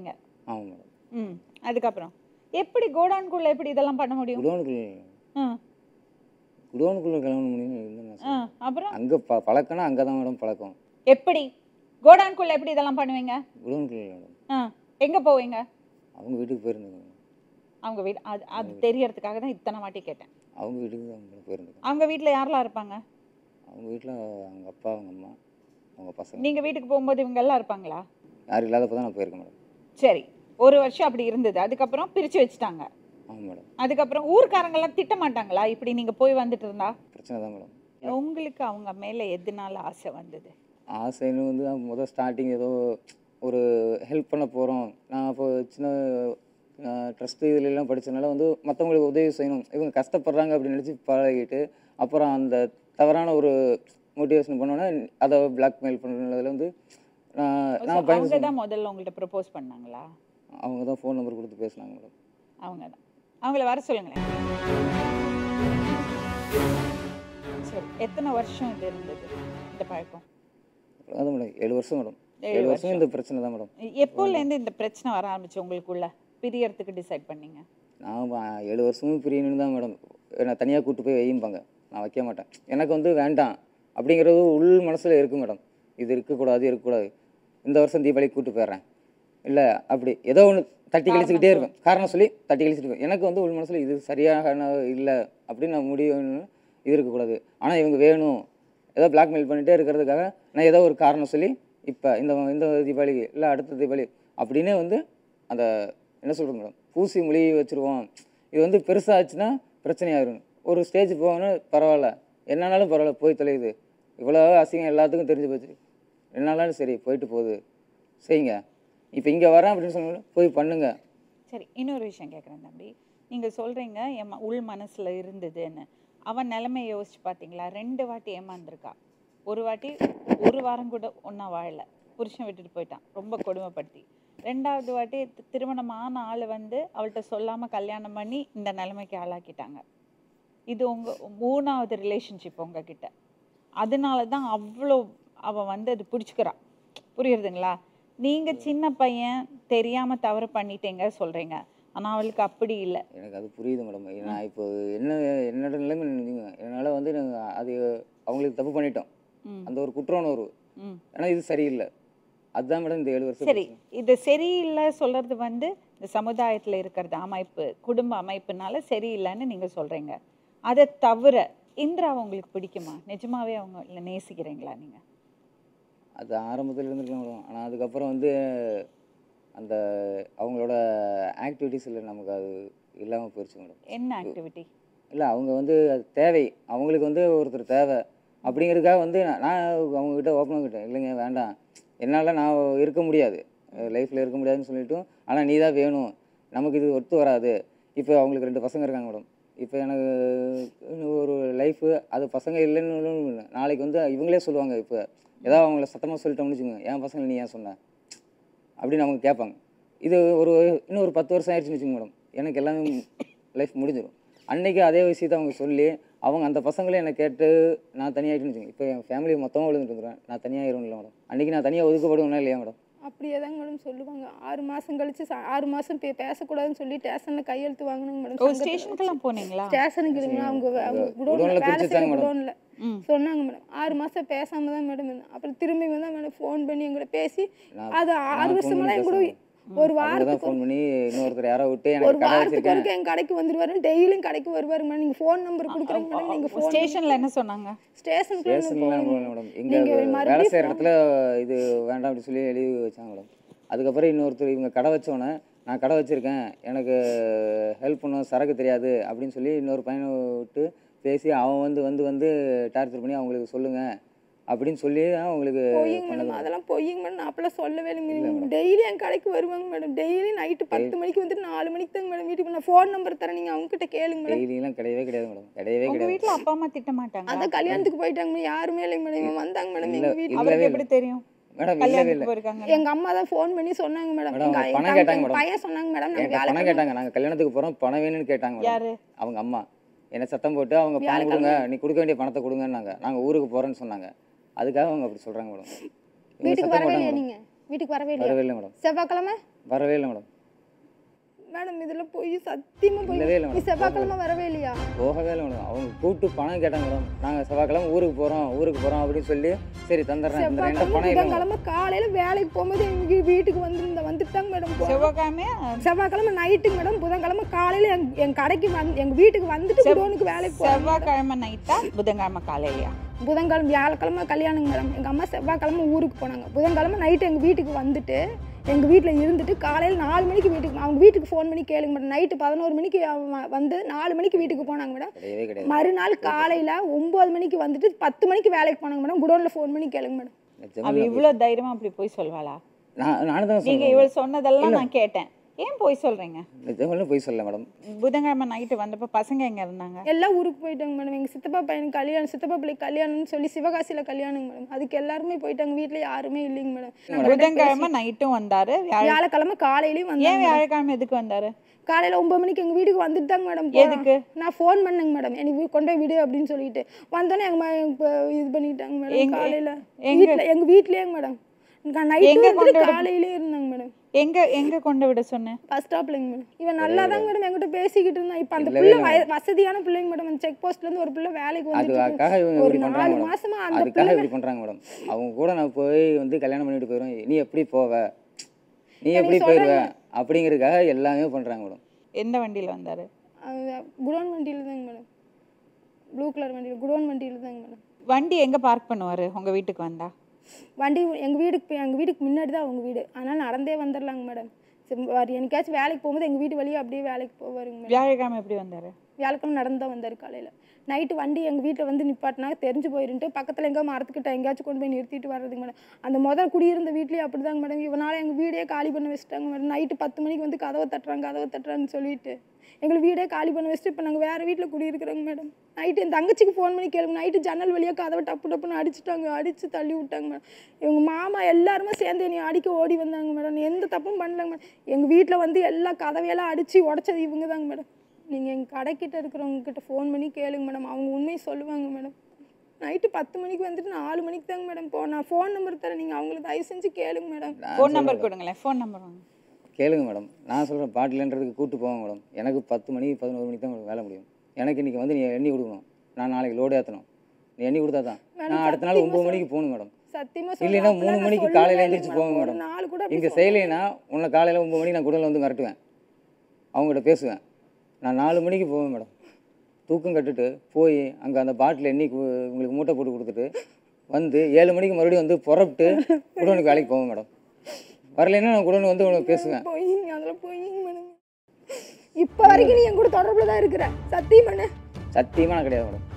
ஆமாம் மேடம் ம் அதுக்கப்புறம் எப்படி கோடான்குள்ள எப்படி இதெல்லாம் பண்ண முடியும் குடோனுக்குள்ள ஆ குடோனுக்குள்ளே கிளம்ப முடியும்னு இல்லை நான் ஆ அப்புறம் அங்கே ப பழக்கம்னா அங்கே தான் மேடம் பழக்கம் எப்படி கோடான்குள்ள எப்படி இதெல்லாம் பண்ணுவீங்க குடோனுக்குள்ள இல்லை மேடம் ஆ எங்க போவீங்க அவங்க வீட்டுக்கு போயிருந்தாங்க மேடம் அவங்க வீடு அது அது தெரியறதுக்காக தான் இத்தனை வாட்டி கேட்டேன் அவங்க வீட்டுக்கு தான் மேடம் போயிருந்தாங்க அவங்க வீட்டில் யாரெல்லாம் இருப்பாங்க அவங்க வீட்டில் அவங்க அப்பா அவங்க அம்மா அவங்க பசங்க நீங்க வீட்டுக்கு போகும்போது இவங்க எல்லாம் இருப்பாங்களா யாரும் இல்லாதப்போ தான் நான் போயிருக்கேன் மேடம் சரி ஒரு வருஷம் அப்படி இருந்தது அதுக்கப்புறம் பிரிச்சு வச்சுட்டாங்க ஆமாம் மேடம் அதுக்கப்புறம் ஊர்க்காரங்கெல்லாம் திட்ட மாட்டாங்களா இப்படி நீங்க போய் வந்துட்டு இருந்தா பிரச்சனை தான் மேடம் உங்களுக்கு அவங்க மேல எதனால ஆசை வந்தது ஆசைன்னு வந்து நான் முதல் ஸ்டார்டிங் ஏதோ ஒரு ஹெல்ப் பண்ண போகிறோம் நான் அப்போ சின்ன ட்ரஸ்ட்டு இதுலலாம் படிச்சனால வந்து மற்றவங்களுக்கு உதவி செய்யணும் இவங்க கஷ்டப்படுறாங்க அப்படின்னு நினச்சி பழகிட்டு அப்புறம் அந்த தவறான ஒரு மோட்டிவேஷன் பண்ணோன்னே அதை பிளாக்மெயில் பண்ணுறதுல வந்து நான் நான் அவங்க பயந்து தான் முதல்ல உங்கள்ட்ட ப்ரப்போஸ் பண்ணாங்களா அவங்க தான் ஃபோன் நம்பர் கொடுத்து பேசினாங்க மேடம் அவங்க தான் அவங்கள வர சொல்லுங்களேன் சரி எத்தனை வருஷம் இது இருந்தது இந்த பழக்கம் அதான் மேடம் ஏழு வருஷம் மேடம் ஏழு ஏழு வருஷம் இந்த பிரச்சனை தான் மேடம் எப்போலேருந்து இந்த பிரச்சனை வர ஆரம்பிச்சு உங்களுக்குள்ள பிரியறதுக்கு டிசைட் பண்ணீங்க நான் வ- ஏழு வருஷமும் பிரியணுன்னு தான் மேடம் நான் தனியாக கூட்டு போய் வையும்பாங்க நான் வைக்க மாட்டேன் எனக்கு வந்து வேண்டாம் அப்படிங்கிறது உள் மனசில் இருக்கு மேடம் இது இருக்கக்கூடாது இருக்கக்கூடாது இந்த வருஷம் தீபாவளிக்கு கூட்டு போயிடுறேன் இல்லை அப்படி ஏதோ ஒன்று தட்டி கழிச்சுக்கிட்டே இருப்பேன் காரணம் சொல்லி தட்டி கழிச்சிட்டு இருப்பேன் எனக்கு வந்து உள் மனசில் இது சரியாக இல்லை அப்படின்னு நான் முடிவு இது இருக்கக்கூடாது ஆனால் இவங்க வேணும் ஏதோ பிளாக்மெயில் பண்ணிகிட்டே இருக்கிறதுக்காக நான் ஏதோ ஒரு காரணம் சொல்லி இப்போ இந்த இந்த தீபாவளிக்கு இல்லை அடுத்த தீபாவளி அப்படின்னு வந்து அந்த என்ன சொல்கிறது மேடம் பூசி மொழி வச்சுருவோம் இது வந்து பெருசாச்சுன்னா பிரச்சனையாயிரும் ஒரு ஸ்டேஜ் போகணும்னா பரவாயில்ல என்னன்னாலும் பரவாயில்ல போய் தொலையுது இவ்வளோ அசிங்கம் எல்லாத்துக்கும் தெரிஞ்சு போச்சு என்னாலும் சரி போயிட்டு போகுது செய்யுங்க இப்போ இங்கே வரேன் அப்படின்னு சொன்னாலும் போய் பண்ணுங்க சரி இன்னொரு விஷயம் கேட்குறேன் தம்பி நீங்க சொல்றீங்க என் ம- உள் மனசுல இருந்ததுன்னு அவன் நிலைமையை யோசிச்சு பார்த்தீங்களா ரெண்டு வாட்டி ஏமாந்துருக்கா ஒரு வாட்டி ஒரு வாரம் கூட ஒன்றா வாழல புருஷன் விட்டுட்டு போயிட்டான் ரொம்ப கொடுமைப்படுத்தி ரெண்டாவது வாட்டி தி- திருமணமான ஆள் வந்து அவள்கிட்ட சொல்லாம கல்யாணம் பண்ணி இந்த நிலைமைக்கு ஆளாக்கிட்டாங்க இது உங்க மூணாவது ரிலேஷன்ஷிப் உங்ககிட்ட அதனால தான் அவ்வளோ அவ வந்து அது பிடிச்சிக்கிறா புரியுறதுங்களா நீங்க சின்ன பையன் தெரியாம தவறு பண்ணிட்டீங்க சொல்றீங்க ஆனா அவளுக்கு அப்படி இல்லை எனக்கு அது புரியுது மேடம் நான் இப்போ என்ன என்னோட நிலைமை நினைச்சுங்க என்னால் வந்து நாங்கள் அது அவங்களுக்கு தப்பு பண்ணிட்டோம் ம். அந்த ஒரு குற்ற உணர்வு ம் ஆனால் இது சரியில்லை அதுதான் மேடம் இந்த ஏழு வருஷம் சரி இது சரியில்லை சொல்றது வந்து இந்த சமுதாயத்துல இருக்கிறது அமைப்பு குடும்ப அமைப்புனால சரியில்லைன்னு நீங்க சொல்றீங்க அதை தவிர இந்திராவை உங்களுக்கு பிடிக்குமா நிஜமாவே அவங்க இல்ல நேசிக்கிறீங்களா நீங்க அது ஆரம்பத்தில் இருந்திருக்கலாம் மேடம் ஆனால் அதுக்கப்புறம் வந்து அந்த அவங்களோட ஆக்டிவிட்டீஸில் நமக்கு அது இல்லாமல் போயிடுச்சு மேடம் என்ன ஆக்டிவிட்டி இல்லை அவங்க வந்து அது தேவை அவங்களுக்கு வந்து ஒருத்தர் தேவை அப்படிங்கிறதுக்காக வந்து நான் நான் அவங்கக்கிட்ட ஓப்பனாக கிட்டேன் இல்லைங்க வேண்டாம் என்னால் நான் இருக்க முடியாது லைஃப்பில் இருக்க முடியாதுன்னு சொல்லிட்டும் ஆனால் நீ தான் வேணும் நமக்கு இது ஒத்து வராது இப்போ அவங்களுக்கு ரெண்டு பசங்க இருக்காங்க மேடம் இப்போ எனக்கு இன்னும் ஒரு லைஃபு அது பசங்க இல்லைன்னு இல்லை. நாளைக்கு வந்து இவங்களே சொல்லுவாங்க இப்போ ஏதாவது அவங்கள சத்தமாக சொல்லிட்டோம்னு வச்சுக்கோங்க என் பசங்களை நீ ஏன் சொன்ன அப்படின்னு அவங்க கேட்பாங்க இது ஒரு இன்னும் ஒரு பத்து வருஷம் ஆயிடுச்சுன்னு வச்சுக்கோங்க மேடம் எனக்கு எல்லாமே லைஃப் முடிஞ்சிடும் அன்னைக்கு அதே விஷயத்தை அவங்க சொல்லி அவங்க அந்த பசங்களே என்னை கேட்டு நான் தனியாகிட்டுன்னு வச்சுக்கோங்க இப்போ என் ஃபேமிலி மொத்தமாக விழுந்துட்டு வந்துடுவேன் நான் தனியாகிடும் இல்லை மேடம் அன்னைக்கு நான் தனியாக ஒதுக்கப்படுவேனா இல்லையா மேடம் அப்படியே தாங்க மேடம் சொல்லுவாங்க ஆறு மாதம் கழிச்சு ச- ஆறு மாதம் பே பேசக்கூடாதுன்னு சொல்லி ஸ்டேஷனில் கையெழுத்து வாங்கினாங்க ஓ மேடம் ஸ்டேஷனுக்கெல்லாம் போனீங்களா ஸ்டேஷனுக்கு இல்லைங்களா அவங்க அவங்க குடோன்ல குடோனில் வேலை பிரிச்சு செய்ய வச்சாங்க மேடம். குடோனில் ம். சொன்னாங்க மேடம் ஆறு மாதம் பேசாம தான் மேடம் இருந்தேன் அப்புறம் திரும்பி வந்து மேடம் ஃபோன் பண்ணி எங்கூட பேசி நான் அது ஆறு நான் phone வருஷமெல்லாம் பண்ணி எங்கூட பேசுவேன். ஒரு அவங்க தான் வாரத்துக்கு ஃபோன் பண்ணி இன்னொருத்தர் யாரோ விட்டு ஒரு எனக்கு கடை வாரத்துக்கு வச்சிருக்கேன் ஒருக்க என் கடைக்கு வந்துருவாரு டெய்லியும் கடைக்கு வருவாரு மேடம் நீங்கள் ஃபோன் நம்பர் கொடுக்குறீங்க மேடம் நீங்கள் ஃபோன் ஸ்டேஷன்ல என்ன சொன்னாங்க ஸ்டேஷனுக்கு ஸ்டேஷன்லாம் போகல மேடம் நீங்க எங்கள் வேலை மறுபடியும் செய்கிற இடத்துல இது வேண்டாம் அப்படி சொல்லி எழுதி வச்சாங்க மேடம் அதுக்கப்புறம் இன்னொருத்தர் இவங்க கடை வச்சோன்னே நான் கடை வச்சுருக்கேன் எனக்கு ஹெல்ப் பண்ண சரக்கு தெரியாது அப்படின்னு சொல்லி இன்னொரு பையனை விட்டு பேசி அவன் வந்து வந்து வந்து டார்ச்சர் பண்ணி அவங்களுக்கு சொல்லுங்கள் அப்படின்னு சொல்லி தான் அவங்களுக்கு பொய்யுங்க பண்ணது மேடம் அதெல்லாம் பொய்யுங்க மேடம் நான் அப்பெல்லாம் சொல்லவே இல்லைங்க டெய்லி என் கடைக்கு வருவாங்க மேடம் டெய்லி நைட்டு பத்து மணிக்கு வந்துட்டு நாலு மணிக்கு தாங்க மேடம் வீட்டுக்கு நான் ஃபோன் நம்பர் தரேன் நீங்கள் அவங்க கிட்ட கேளுங்க மேடம் டெய்லிலாம் கிடையவே கிடையாது மேடம் கிடையவே உங்க கிடையாது வீட்ல அப்பா அம்மா திட்ட மாட்டாங்க அதான் கல்யாணத்துக்கு போயிட்டாங்க மேடம் யாருமே இல்லைங்க மேடம் இவன் வந்தாங்க மேடம் எங்க வீட்டுக்கு இல்லவே அவருக்கு இல்லை எப்படி தெரியும் மேடம் இல்லவே கல்யாணத்துக்கு இல்லை போயிருக்காங்க எங்க அம்மா தான் ஃபோன் பண்ணி சொன்னாங்க மேடம் மேடம், எங்க அவங்க எங்க பணம் அம்மா- கேட்டாங்க எங்க மேடம். பையன் சொன்னாங்க மேடம் நாங்க என்கிட்ட வேலை பணம் கேட்டாங்க நாங்கள் கல்யாணத்துக்கு போகிறோம் பணம் வேணும்னு கேட்டாங்க மேடம் யாரு அவங்க அம்மா என்ன சத்தம் போட்டு அவங்க பணம் கொடுங்க நீ கொடுக்க வேண்டிய பணத்தை கொடுங்கன்னாங்க நாங்கள் ஊருக்கு போகிறோன்னு சொன்னாங்க அதுக்காக அவங்க அப்படி சொல்கிறாங்க மேடம் இவங்க வீட்டுக்கு சத்தம் வரவே போட்டாங்க இல்லையா மேடம் நீங்க வீட்டுக்கு வரவே இல்லையா வரவே இல்லை மேடம் செவ்வாய்க்கிழமை வரவே இல்லை மேடம் மேடம் இதில் போய் சத்தியமாக போய் இல்லவே இல்லை நீ மேடம் செவ்வாய்க்கிழமை வரவே இல்லையா போகவே இல்லை மேடம் அவங்க கூப்பிட்டு பணம் கேட்டாங்க மேடம் நாங்கள் செவ்வாய்க்கிழமை ஊருக்கு போகிறோம் ஊருக்கு போகிறோம் அப்படின்னு சொல்லி சரி தந்துடுறேன் தந்துடுறேன் செவ்வாய்க்கிழமை பணம் இல்லை மேடம். புதன்கிழமை காலையில் வேலைக்கு போகும்போது எங்க வீட்டுக்கு வந்து வந்துட்டாங்க மேடம் செவ்வாய்க்கிழமையா செவ்வாய்க்கிழமை நைட்டுங்க மேடம் புதன்கிழமை காலையில் எங் என் கடைக்கு வந்து எங்கள் வீட்டுக்கு வந்துட்டு செவ்- குடோனுக்கு வேலைக்கு போகிறேன் செவ்வாய்க்கிழமை நைட்டா புதன்கிழமை காலையிலையா புதன்கிழமை வியாழக்கிழமை கல்யாணங்க மேடம் எங்கள் அம்மா செவ்வாய்க்கிழமை ஊருக்கு போனாங்க புதன்கிழமை நைட்டு எங்கள் வீட்டுக்கு வந்துட்டு எங்கள் வீட்டில் இருந்துட்டு காலையில் நாலு மணிக்கு வீட்டுக்கு அவங்க வீட்டுக்கு ஃபோன் பண்ணி கேளுங்க மேடம் நைட்டு பதினோரு மணிக்கு அவன் வந்து நாலு மணிக்கு வீட்டுக்கு போனாங்க மேடம் கிடையவே கிடையாது மறுநாள் காலையில் ஒம்பது மணிக்கு வந்துட்டு பத்து மணிக்கு வேலைக்கு போனாங்க மேடம் குடோனில் ஃபோன் பண்ணி கேளுங்க மேடம் நிஜமா அவ இவ்வளவு தைரியமா அப்படி போய் சொல்வாளா நான் நானும் தான் நீங்க சொல்கிறேன் இவள் சொன்னதெல்லாம் நான் கேட்டேன் ஏன் போய் சொல்றீங்க நிஜமாலும் போய் சொல்லல மேடம் புதன்கிழமை நைட்டு வந்தப்ப பசங்க எங்க இருந்தாங்க எல்லாம் ஊருக்கு போயிட்டாங்க மேடம் எங்கள் சித்தப்பா பையனுக்கு கல்யாணம் சித்தப்பா பிள்ளைக்கு கல்யாணம்னு சொல்லி சிவகாசியில் கல்யாணங்க மேடம் அதுக்கு எல்லாருமே போயிட்டாங்க வீட்டில் யாருமே இல்லைங்க மேடம் புதன்கிழமை நைட்டும் வந்தாரு வியாழ- வியாழக்கிழமை காலையிலையும் ஏன் வந்தாங்க வியாழக்கிழமை எதுக்கு வந்தாரு காலையில் ஒம்பது மணிக்கு எங்கள் வீட்டுக்கு வந்துட்டு தாங்க மேடம் எதுக்கு நான் ஃபோன் பண்ணேங்க மேடம் எனக்கு கொண்டு போய் விடு அப்படின்னு சொல்லிட்டு வந்தோடனே எங்கள் இப்போ இது பண்ணிட்டாங்க மேடம் எங்க- காலையில் எங்க- வீட்டில் எங்கள் வீட்லேயேங்க மேடம் நைட்டு எங்க வந்துட்டு கொண்டு விட- காலையிலே இருந்தாங்க மேடம் எங்க எங்க கொண்டு விட சொன்னேன் பஸ் ஸ்டாப்லங்க மேடம் இவன் நல்லா தாங்க மேடம் என்கிட்ட பேசிக்கிட்டு இருந்தான் இப்போ அந்த இல்லவே பிள்ளை இல்லை வய- வசதியான பிள்ளைங்க மேடம் அந்த செக் போஸ்ட்லேருந்து ஒரு பிள்ளை வேலைக்கு வந்துட்டு இருக்கு. அதுக்காக இவங்க ஒரு இப்படி நாலு பண்ணுறாங்க மேடம் மாசமா அந்த அதுக்காக பிள்ளை இப்படி பண்ணுறாங்க மேடம் அவங்க கூட நான் போய் வந்து கல்யாணம் பண்ணிட்டு போயிடும் நீ எப்படி போவ நீ எப்படி போயிடுவ அப்படிங்கிறதுக்காக எல்லாமே பண்ணுறாங்க மேடம் எந்த வண்டியில வந்தாரு குடோன் வண்டியில் தாங்க மேடம் ப்ளூ கலர் வண்டியில் குடோன் வண்டியில் தாங்க மேடம் வண்டி எங்க பார்க் பண்ணுவாரு உங்க வீட்டுக்கு வந்தா வண்டி எங்கள் வீட்டுக்கு எங்கள் வீட்டுக்கு முன்னாடி தான் அவங்க வீடு அதனால் நடந்தே வந்துடலாங்க மேடம் சரி, அவர் என்னைக்காச்சும் வேலைக்கு போகும்போது எங்கள் வீட்டு வழியே அப்படியே வேலைக்கு போவாருங்க மேடம் வியாழக்கிழமை எப்படி வந்தாரு வியாழக்கிழமை நடந்து தான் வந்தார் காலையில் நைட்டு வண்டி எங்கள் வீட்டில் வந்து நிப்பாட்டினா தெரிஞ்சு போயிருன்ட்டு பக்கத்தில் எங்கே மரத்துக்கிட்ட எங்கேயாச்சும் கொண்டு போய் நிறுத்திட்டு வர்றதுங்க மேடம் அந்த முதல் குடியிருந்த வீட்லேயே அப்படி தாங்க மேடம் இவனால் எங்கள் வீடே காலி பண்ண வச்சுட்டாங்க மேடம் நைட்டு பத்து மணிக்கு வந்து கதவை தட்டுறாங்க கதவை தட்டுறான்னு சொல்லிட்டு எங்களுக்கு வீடே காலி பண்ண வச்சுட்டு இப்போ நாங்கள் வேறு வீட்டில் குடியிருக்கிறோங்க மேடம் நைட்டு என் தங்கச்சிக்கு ஃபோன் பண்ணி கேளுங்க நைட்டு ஜன்னல் வழியாக கதவை டப்பு டப்புன்னு அடிச்சுட்டாங்க அடித்து தள்ளி விட்டாங்க மேடம் இவங்க மாமா எல்லாருமே சேர்ந்து என்னை அடிக்க ஓடி வந்தாங்க மேடம் எந்த தப்பும் பண்ணலங்க மேடம் எங்கள் வீட்டில் வந்து எல்லா கதவையெல்லாம் அடித்து உடச்சது இவங்க தாங்க மேடம் நீங்கள் எங்கள் கடைக்கிட்ட இருக்கிறவங்க கிட்ட ஃபோன் பண்ணி கேளுங்க மேடம் அவங்க உண்மையை சொல்லுவாங்க மேடம் நைட்டு பத்து மணிக்கு வந்துட்டு நாலு மணிக்கு தாங்க மேடம் போ நான் ஃபோன் நம்பர் தரேன் நீங்கள் அவங்கள தயவு செஞ்சு கேளுங்க மேடம் நான் ஃபோன் நம்பர் சொல்றேன். கொடுங்களேன் ஃபோன் நம்பர் வாங்க கேளுங்க மேடம் நான் சொல்கிறேன் பாட்டிலன்றதுக்கு கூட்டு போவாங்க மேடம் எனக்கு பத்து மணி பதினோரு மணிக்கு தான் வேலை முடியும் எனக்கு இன்றைக்கி வந்து நீ எண்ணி கொடுக்கணும் நான் நாளைக்கு லோடு ஏற்றணும் நீ எண்ணி கொடுத்தா தான் நான் அடுத்த நாள் ஒம்பது மணிக்கு போகணும் மேடம் சத்தியமாக இல்லைன்னா மூணு மணிக்கு காலையில் எழுந்திரிச்சு போங்க ஒரு மேடம் நாள் கூட அப்படி இங்கே செய்யலைன்னா உன்னை காலையில் ஒம்பது மணிக்கு நான் குடலில் வந்து மிரட்டுவேன் அவங்ககிட்ட பேசுவேன் நான் நாலு மணிக்கு போவேன் மேடம் தூக்கம் கட்டுட்டு போய் அங்கே அந்த பாட்டில் எண்ணி கு- உங்களுக்கு மூட்டை போட்டு கொடுத்துட்டு வந்து ஏழு மணிக்கு மறுபடியும் வந்து புறப்பட்டு குடோனுக்கு வேலைக்கு போவேன் மேடம் வரலைன்னா நான் குடோனுக்கு வந்து உனக்கு பேசுவேன் போயிங்க அதில் போயிங்க மேடம் இப்போ வரைக்கும் நீ என் கூட தொடர்பில் தான் இருக்கிற சத்தியம் பண்ணு சத்தியமாக நான் கிடையாது மேடம்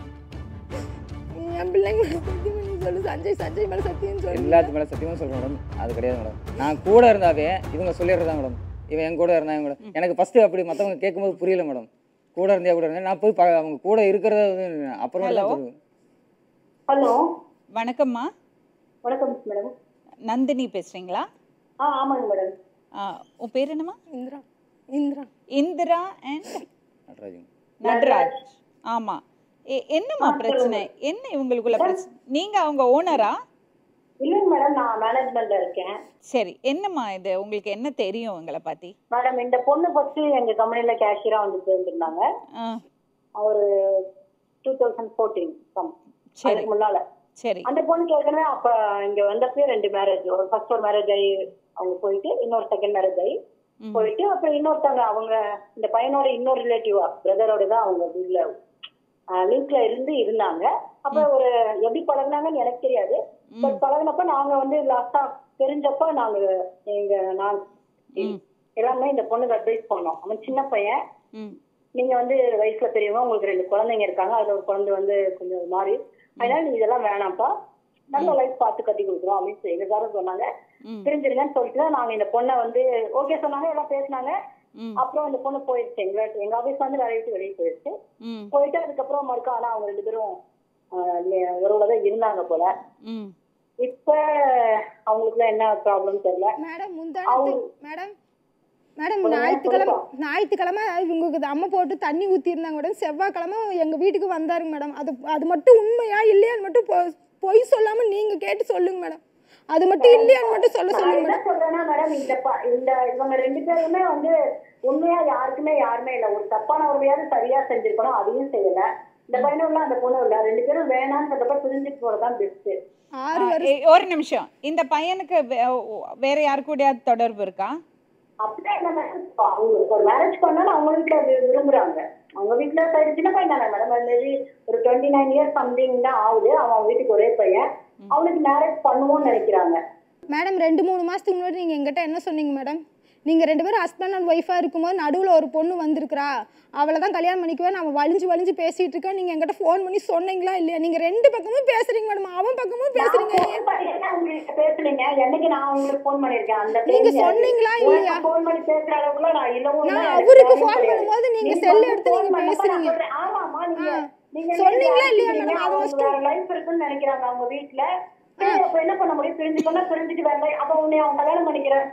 நீ என் பிள்ளைங்க மேல சத்தியம் பண்ணி சொல்லு சஞ்சய் சஞ்சய் மேலே சத்தியம் சொல்லு எல்லாத்து மேலே சத்தியமாக சொல்கிறேன் மேடம் அது கிடையாது மேடம் நான் கூட இருந்தாவே இவங்க சொல்லிடுறதா மேடம் இவன் என் கூட இருந்தா இவங்க கூட எனக்கு ஃபஸ்ட்டு அப்படி மற்றவங்க கேட்கும்போது புரியல மேடம் கூட இருந்தே கூட இருந்தேன் நான் போய் ப- அவங்க கூட இருக்கிறத வந்து அப்புறம் Hello. தான் தெரியும். ஹலோ வணக்கம்மா வணக்கம் மேடம் நந்தினி பேசுறீங்களா ஆ ஆமாங்க மேடம் ஆ, உன் பேர் என்னம்மா இந்திரா இந்திரா இந்திரா அண்ட் நடராஜன் நட்ராஜ் ஆமா எ- என்னம்மா பிரச்சனை என்ன இவங்களுக்குள்ள பிரச்சனை நீங்க அவங்க ஓனரா இல்லைங்க மேடம் நான் மேனேஜ்மெண்ட்ல இருக்கேன் சரி என்னம்மா இது உங்களுக்கு என்ன தெரியும் உங்களை பத்தி மேடம் இந்த பொண்ணு ஃபர்ஸ்ட் எங்க கம்பெனில கேஷியரா வந்து சேர்ந்துருந்தாங்க ஆ, ஒரு டூ தௌசண்ட் ஃபோர்டீன் சரி அதுக்கு முன்னால சரி அந்த பொண்ணுக்கு ஏற்கனவே அப்ப இங்க வந்தப்பவே ரெண்டு மேரேஜ் ஒரு ஃபர்ஸ்ட் ஒரு மேரேஜ் ஆகி அவங்க போயிட்டு இன்னொரு செகண்ட் மேரேஜ் ஆகி ம். போயிட்டு அப்புறம் இன்னொருத்தவங்க அவங்க இந்த பையனோட இன்னொரு ரிலேட்டிவா பிரதரோட தான் அவங்க வீட்ல லிங்க்ல இருந்து இருந்தாங்க அப்ப ஒரு எப்படி பழகுனாங்கன்னு எனக்கு தெரியாது பட் பழகுனப்ப நாங்க வந்து லாஸ்டா தெரிஞ்சப்ப நாங்க எங்க நான் ம். எல்லாமே இந்த பொண்ணுக்கு அட்வைஸ் பண்ணோம் அவன் சின்ன பையன் ம் நீங்க வந்து வயசுல பெரியவங்க உங்களுக்கு ரெண்டு குழந்தைங்க இருக்காங்க அதுல ஒரு குழந்தை வந்து கொஞ்சம் ஒரு மாதிரி அதனால நீங்க இதெல்லாம் வேணாம்ப்பா நல்ல லைஃப் பார்த்து கட்டி கொடுக்குறோம் அப்படின்னு சொல்லி எங்க சாரும் சொன்னாங்க ம் தெரிஞ்சிருங்கன்னு சொல்லிட்டு தான் நாங்க இந்த பொண்ணை வந்து ஓகே சொன்னாங்க எல்லாம் பேசினாங்க ம் அப்புறம் இந்த பொண்ணு போயிடுச்சு எங்க எங்க ஆபீஸ் வந்து வேலையை விட்டு வெளியே போயிடுச்சு ம் போயிட்டு அதுக்கப்புறம் மறுக்கா ஆனா அவங்க ரெண்டு பேரும் உறவுல தான் இருந்தாங்க போல ம் இப்ப அவங்களுக்குலாம் என்ன ப்ராப்ளம் தெரியல மேடம் முந்தானத்து மேடம் மேடம் ஞாயிற்றுக்கிழமை ஞாயிற்றுக்கிழமை இவங்களுக்கு இது அம்மை போட்டு தண்ணி ஊற்றிருந்தாங்க மேடம் செவ்வாய்க்கிழமை எங்கள் வீட்டுக்கு வந்தாருங்க மேடம் அது அது மட்டும் உண்மையா இல்லையான்னு மட்டும் பொ- பொய் சொல்லாமல் நீங்கள் கேட்டு சொல்லுங்க மேடம் அது மட்டும் இல்லையான்னு மட்டும் சொல்ல நான் சொல்லுங்க என்ன மேடம் சொல்றேன்னா மேடம் இந்த ப- இந்த இவங்க ரெண்டு பேருமே வந்து உண்மையா யாருக்குமே யாருமே இல்ல ஒரு தப்பான உண்மையாவது சரியா செஞ்சிருக்கணும் அதையும் செய்யல இந்த பையனும் இல்ல அந்த பொண்ணும் இல்ல ரெண்டு பேரும் வேணாம்னு சொல்றப்ப பிரிஞ்சுட்டு போறதுதான் பெஸ்ட் ஆறு ஆ, வருஷம் ஏ- ஒரு நிமிஷம் இந்த பையனுக்கு வே- வேற யாரு கூடயாவது தொடர்பு இருக்கா அப்படியே என்ன மேடம் அவங்க ஒரு மேரேஜ் பண்ணாலும் அவங்க வீட்டுல வி- விரும்புறாங்க அவங்க வீட்டுல சைடு சின்ன பையன் தானே மேடம் மேபி ஒரு டுவெண்ட்டி நைன் இயர்ஸ் சம்திங் தான் ஆகுது அவன் வீட்டுக்கு ஒரே பையன் அவனுக்கு மேரேஜ் பண்ணுவோம்னு நினைக்கிறாங்க மேடம் ரெண்டு மூணு மாதத்துக்கு முன்னாடி நீங்கள் எங்கிட்ட என்ன சொன்னீங்க மேடம் நீங்கள் ரெண்டு பேரும் ஹஸ்பண்ட் அண்ட் ஒய்ஃபாக இருக்கும்போது நடுவில் ஒரு பொண்ணு வந்திருக்கிறா அவளை தான் கல்யாணம் பண்ணிக்குவேன் நான் வலிஞ்சு வலிஞ்சு பேசிகிட்டு இருக்கேன் நீங்கள் எங்கிட்ட ஃபோன் பண்ணி சொன்னீங்களா இல்லையா நீங்கள் ரெண்டு பக்கமும் பேசுகிறீங்க மேடம் அவன் பக்கமும் பேசுகிறீங்க phone பண்ணிருக்கேன், உங்களுக்கு பேசுனீங்க என்னைக்கு நான் உங்களுக்கு ஃபோன் பண்ணிருக்கேன் அந்த நீங்க time ல. சொன்னீங்களா இல்லையா? உனக்கு phone பண்ணி பேசுற அளவுக்குலாம் நான் இல்லவும் இல்லை, நான் எனக்கு அவருக்கு தேவையும் phone கிடையாது. பண்ணும்போது நீங்க நீ cell வந்து எடுத்து phone நீங்க பண்ணப்ப நான் பேசுறீங்க. சொல்றேன், ஆமாம்மா, நீங்க ஆ. நீங்க சொன்னீங்களா இல்லையா நீங்க madam? அது அவங்க first. வேற life இருக்குன்னு நினைக்கிறாங்க அவங்க வீட்டுல சரி, அப்ப என்ன பண்ண முடியும் பிரிஞ்சுக்கோன்னா பிரிஞ்சுட்டு வேற life. அப்ப உன்னை அவன் கல்யாணம் பண்ணிக்கிறேன்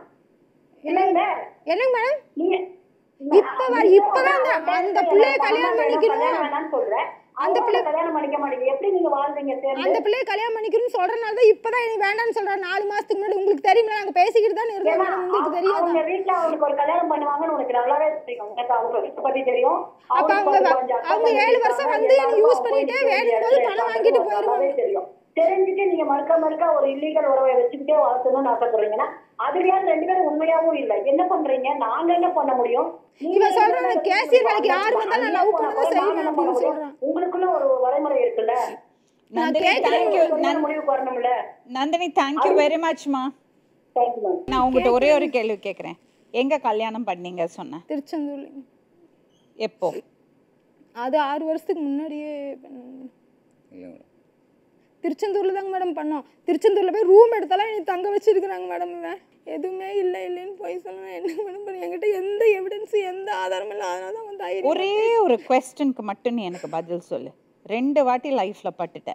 இல்ல இல்ல என்னங்க மேடம் நீங்க இப்ப வ- இப்பதான் அந்த- அந்த பிள்ளைய கல்யாணம் பண்ணிக்கணும். வேணாம்னு சொல்றேன் அந்த அந்த பிள்ளை- பிள்ளை கல்யாணம் பண்ணிக்க மாட்டேங்குது எப்படி நீங்க வாழ்றீங்க சேர்ந்து அந்த பிள்ளைய கல்யாணம் பண்ணிக்கணும்னு சொல்றனால தான் இப்பதான் எனக்கு வேண்டாம்னு சொல்றேன் நாலு மாசத்துக்கு முன்னாடி உங்களுக்கு தெரியுமா நாங்க பேசிக்கிட்டு தானே இருக்கோம் ஏன்னா, மேடம் உங்களுக்கு அவங்க- தெரியாதா அவங்க வீட்ல அவனுக்கு ஒரு கல்யாணம் பண்ணுவாங்கன்னு உனக்கு நல்லாவே தெரியும் உனக்கு அவங்க வீட்டை பத்தி தெரியும் அப்ப அவனுக்கு அவங்க ஒரு வ- கொஞ்சம் அக்கா அவங்க தங்கச்சி ஏழு வருஷம் இருக்காங்க, வந்து என்னை எல்லாருக்கும் use அவங்க பண்ணிட்டே போய் வேணும்போது சேர்ந்து பணம் சேர்ந்து வாங்கிட்டு நல்லாவே போயிருவாங்க. தெரியும் தெரிஞ்சுட்டு நீங்க மறுக்க மறுக்க ஒரு இல்லீகல் உறவை வச்சுக்கிட்டே வளர்த்தணும்னு ஆசைப்படுறீங்கன்னா அதுலயாவது ரெண்டு பேரும் உண்மையாவும் இல்ல என்ன பண்றீங்க நாங்க என்ன பண்ண முடியும் நீங்க இவன் என்ன சொல்றான், பண்ண கேசியர் முடியும்? வேலைக்கு யார் வந்தாலும் நான் love பண்ணதான் நாங்க செய்வேன் என்ன பண்ண அப்படின்னு முடியும்? சொல்றான். உங்களுக்குள்ள ஒரு வரைமுறை இருக்குல்ல நந்தினி கேட்கிறேன். தேங்க்யூ ஒரு முடிவுக்கு வரணும்ல நந்தினி தேங்க்யூ வெரி மச்மா தேங்க்யூ மேம் நான் உங்ககிட்ட ஒரே ஒரு கேள்வி கேட்குறேன் எங்க கல்யாணம் பண்ணீங்க சொன்னேன் திருச்செந்தூர்ல எப்போ அது ஆறு வருஷத்துக்கு முன்னாடியே பண்ணேன். இல்லை மேடம் திருச்செந்தூர்ல தாங்க மேடம் பண்ணோம் திருச்செந்தூர்ல போய் ரூம் எடுத்தாலும் என்னை தங்க வச்சிருக்கிறாங்க மேடம் இவன் எதுவுமே இல்லை இல்லைன்னு போய் சொல்லணும் என்ன மேடம் பண்ணி என்கிட்ட எந்த எவிடன்ஸ் எந்த ஆதாரமும் இல்லை அதனால தான் வந்து தைரியம் ஒரே ஒரு கொஸ்டினுக்கு மட்டும் நீ எனக்கு பதில் சொல்லு ரெண்டு வாட்டி லைஃப்பில் பட்டுட்ட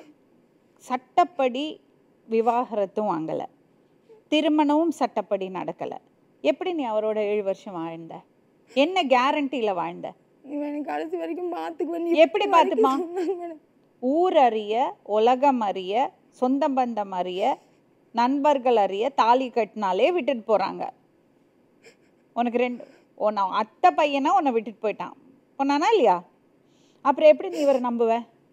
சட்டப்படி விவாகரத்தும் வாங்கலை திருமணமும் சட்டப்படி நடக்கலை எப்படி நீ அவரோட ஏழு வருஷம் வாழ்ந்த என்ன கேரண்டியில் வாழ்ந்த இவன் எனக்கு கடைசி வரைக்கும் பார்த்துக்குவேன் எப்படி பார்த்துப்பான்? ஊர் அறிய உலகம் அறிய சொந்த பந்தம் அறிய நண்பர்கள் அறிய தாலி கட்டினாலே விட்டுட்டு போகிறாங்க உனக்கு ரெண்டு உன்னை அத்தை பையனா உன்னை விட்டுட்டு போயிட்டான் பொண்ணானா இல்லையா அப்புறம் எப்படி நீ இவரை நம்புவ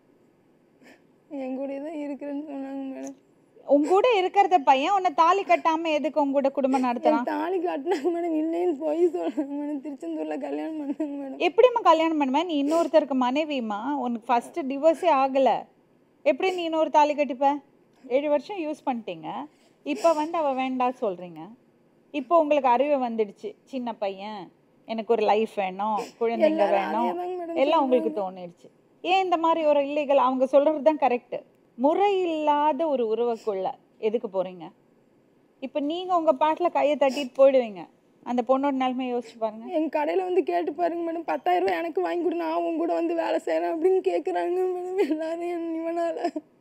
என் கூட தான் இருக்கிறேன்னு சொன்னாங்க மேடம் உன் கூட இருக்கிறத பையன் உன்னை தாலி கட்டாம எதுக்கு உன் கூட குடும்பம் நடத்துறான் எனக்கு தாலி காட்டினாங்க மேடம் இல்லைன்னு போய் சொல்றாங்க மேடம் திருச்செந்தூர்ல கல்யாணம் பண்ணாங்க மேடம் எப்படிம்மா கல்யாணம் பண்ணுவேன் நீ இன்னொருத்தருக்கு மனைவிம்மா உனக்கு ஃபர்ஸ்ட் டிவோர்ஸே ஆகல எப்படி நீ இன்னொரு தாலி கட்டிப்ப ஏழு வருஷம் யூஸ் பண்ணிட்டீங்க இப்போ வந்து அவ வேண்டாம் சொல்றீங்க இப்போ உங்களுக்கு அறிவு வந்துடுச்சு சின்ன பையன் எனக்கு ஒரு லைஃப் வேணும் குழந்தைங்க எல்லாரும் வேணும் அதேதாங்க மேடம் எல்லாம் உங்களுக்கு தோணிடுச்சு ஏன் இந்த மாதிரி ஒரு இல்லீகல் அவங்க சொல்றது தான் கரெக்ட் முறை இல்லாத ஒரு உறவுக்குள்ள எதுக்கு போறீங்க இப்போ நீங்க உங்க பாட்டுல கையை தட்டிட்டு போயிடுவீங்க அந்த பொண்ணோட நிலைமை யோசிச்சு பாருங்க எங்க கடையில வந்து கேட்டு பாருங்க மேடம் பத்தாயிரம் ரூபாய் எனக்கு வாங்கி கொடு நான் உன் கூட வந்து வேலை செய்யறேன் அப்படின்னு கேக்குறாங்க மேடம் எல்லாரும் என் இவனால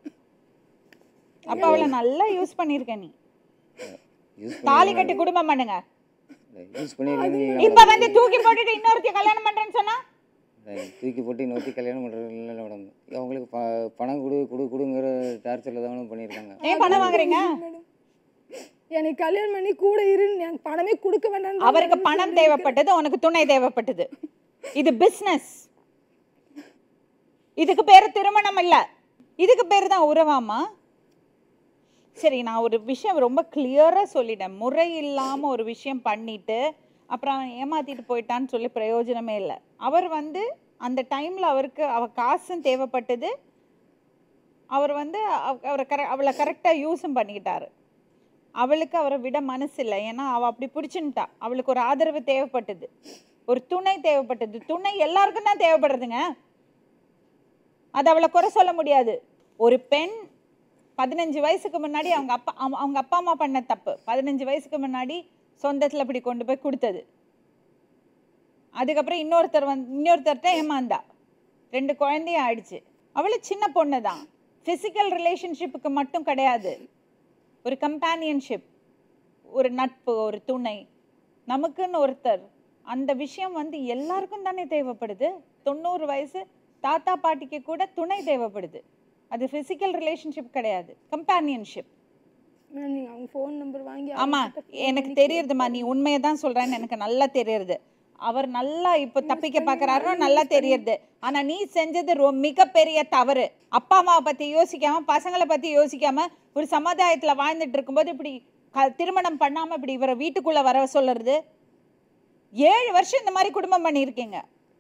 அப்ப அவளை நல்லா யூஸ் பண்ணிருக்க நீ யூஸ் தாலி கட்டி குடும்பம் பண்ணுங்க யூஸ் பண்ணியிருக்கீங்க இப்ப வந்து தூக்கி போட்டுட்டு இன்னொருத்தி கல்யாணம் பண்றேன்னு சொன்னா தூக்கி போட்டு இன்னொருத்தி கல்யாணம் பண்ணுறது இல்லை மேடம் அவங்களுக்கு ப பணம் கொடு கொடு கொடுங்கிற டார்ச்சரில் தான் மேடம் பண்ணியிருக்காங்க ஏன் பணம் வாங்குறீங்க எனக்கு கல்யாணம் பண்ணி கூட இருன்னு எனக்கு பணமே கொடுக்க வேண்டாம் அவருக்கு பணம் தேவைப்பட்டது உனக்கு துணை தேவைப்பட்டது இது பிசினஸ் இதுக்கு பேரு திருமணம் இல்ல இதுக்கு பேரு தான் உறவாமா சரி நான் ஒரு விஷயம் ரொம்ப கிளியரா சொல்லிட்டேன் முறை இல்லாம ஒரு விஷயம் பண்ணிட்டு அப்புறம் அவன் ஏமாத்திட்டு போயிட்டான்னு சொல்லி பிரயோஜனமே இல்லை அவர் வந்து அந்த டைம்ல அவருக்கு அவ காசும் தேவைப்பட்டது அவர் வந்து அவ- அவரை கர அவளை கரெக்டாக யூஸும் பண்ணிக்கிட்டாரு அவளுக்கு அவரை விட மனசு இல்லை ஏன்னா அவள் அப்படி பிடிச்சுன்ட்டா அவளுக்கு ஒரு ஆதரவு தேவைப்பட்டது ஒரு துணை தேவைப்பட்டது துணை எல்லாருக்கும் தான் தேவைப்படுறதுங்க அது அவளை குறை சொல்ல முடியாது ஒரு பெண் பதினஞ்சு வயசுக்கு முன்னாடி அவங்க அப்பா அவங்க- அவங்க அப்பா அம்மா பண்ண தப்பு பதினஞ்சு வயசுக்கு முன்னாடி சொந்தத்தில் இப்படி கொண்டு போய் கொடுத்தது அதுக்கப்புறம் இன்னொருத்தர் வந்து இன்னொருத்தர்கிட்ட ஏமாந்தா ரெண்டு குழந்தையும் ஆயிடுச்சு அவளும் சின்ன பொண்ணு தான் ஃபிசிக்கல் ரிலேஷன்ஷிப்புக்கு மட்டும் கிடையாது ஒரு கம்பேனியன்ஷிப் ஒரு நட்பு ஒரு துணை நமக்குன்னு ஒருத்தர் அந்த விஷயம் வந்து எல்லாருக்கும் தானே தேவைப்படுது தொண்ணூறு வயசு தாத்தா பாட்டிக்கு கூட துணை தேவைப்படுது அது ஃபிசிக்கல் ரிலேஷன்ஷிப் கிடையாது கம்பேனியன்ஷிப் மேடம் நீங்கள் அவங்க ஃபோன் நம்பர் வாங்கி ஆமா அவங்ககிட்ட phone எனக்கு பண்ணி தெரியுதுமா நீ உண்மையை தான் சொல்றேன்னு எனக்கு நல்லா தெரியுது அவர் நல்லா இப்போ தப்பிக்க பார்க்கறாரோ நல்லா தெரியுது ஆனா நீ செஞ்சது ரொ மிகப்பெரிய தவறு அப்பா அம்மாவை பத்தி யோசிக்காம பசங்களை பத்தி யோசிக்காம ஒரு சமுதாயத்துல வாழ்ந்துட்டு இருக்கும்போது இப்படி க- திருமணம் பண்ணாம இப்படி இவரை வீட்டுக்குள்ள வர சொல்லுறது ஏழு வருஷம் இந்த மாதிரி குடும்பம் பண்ணியிருக்கீங்க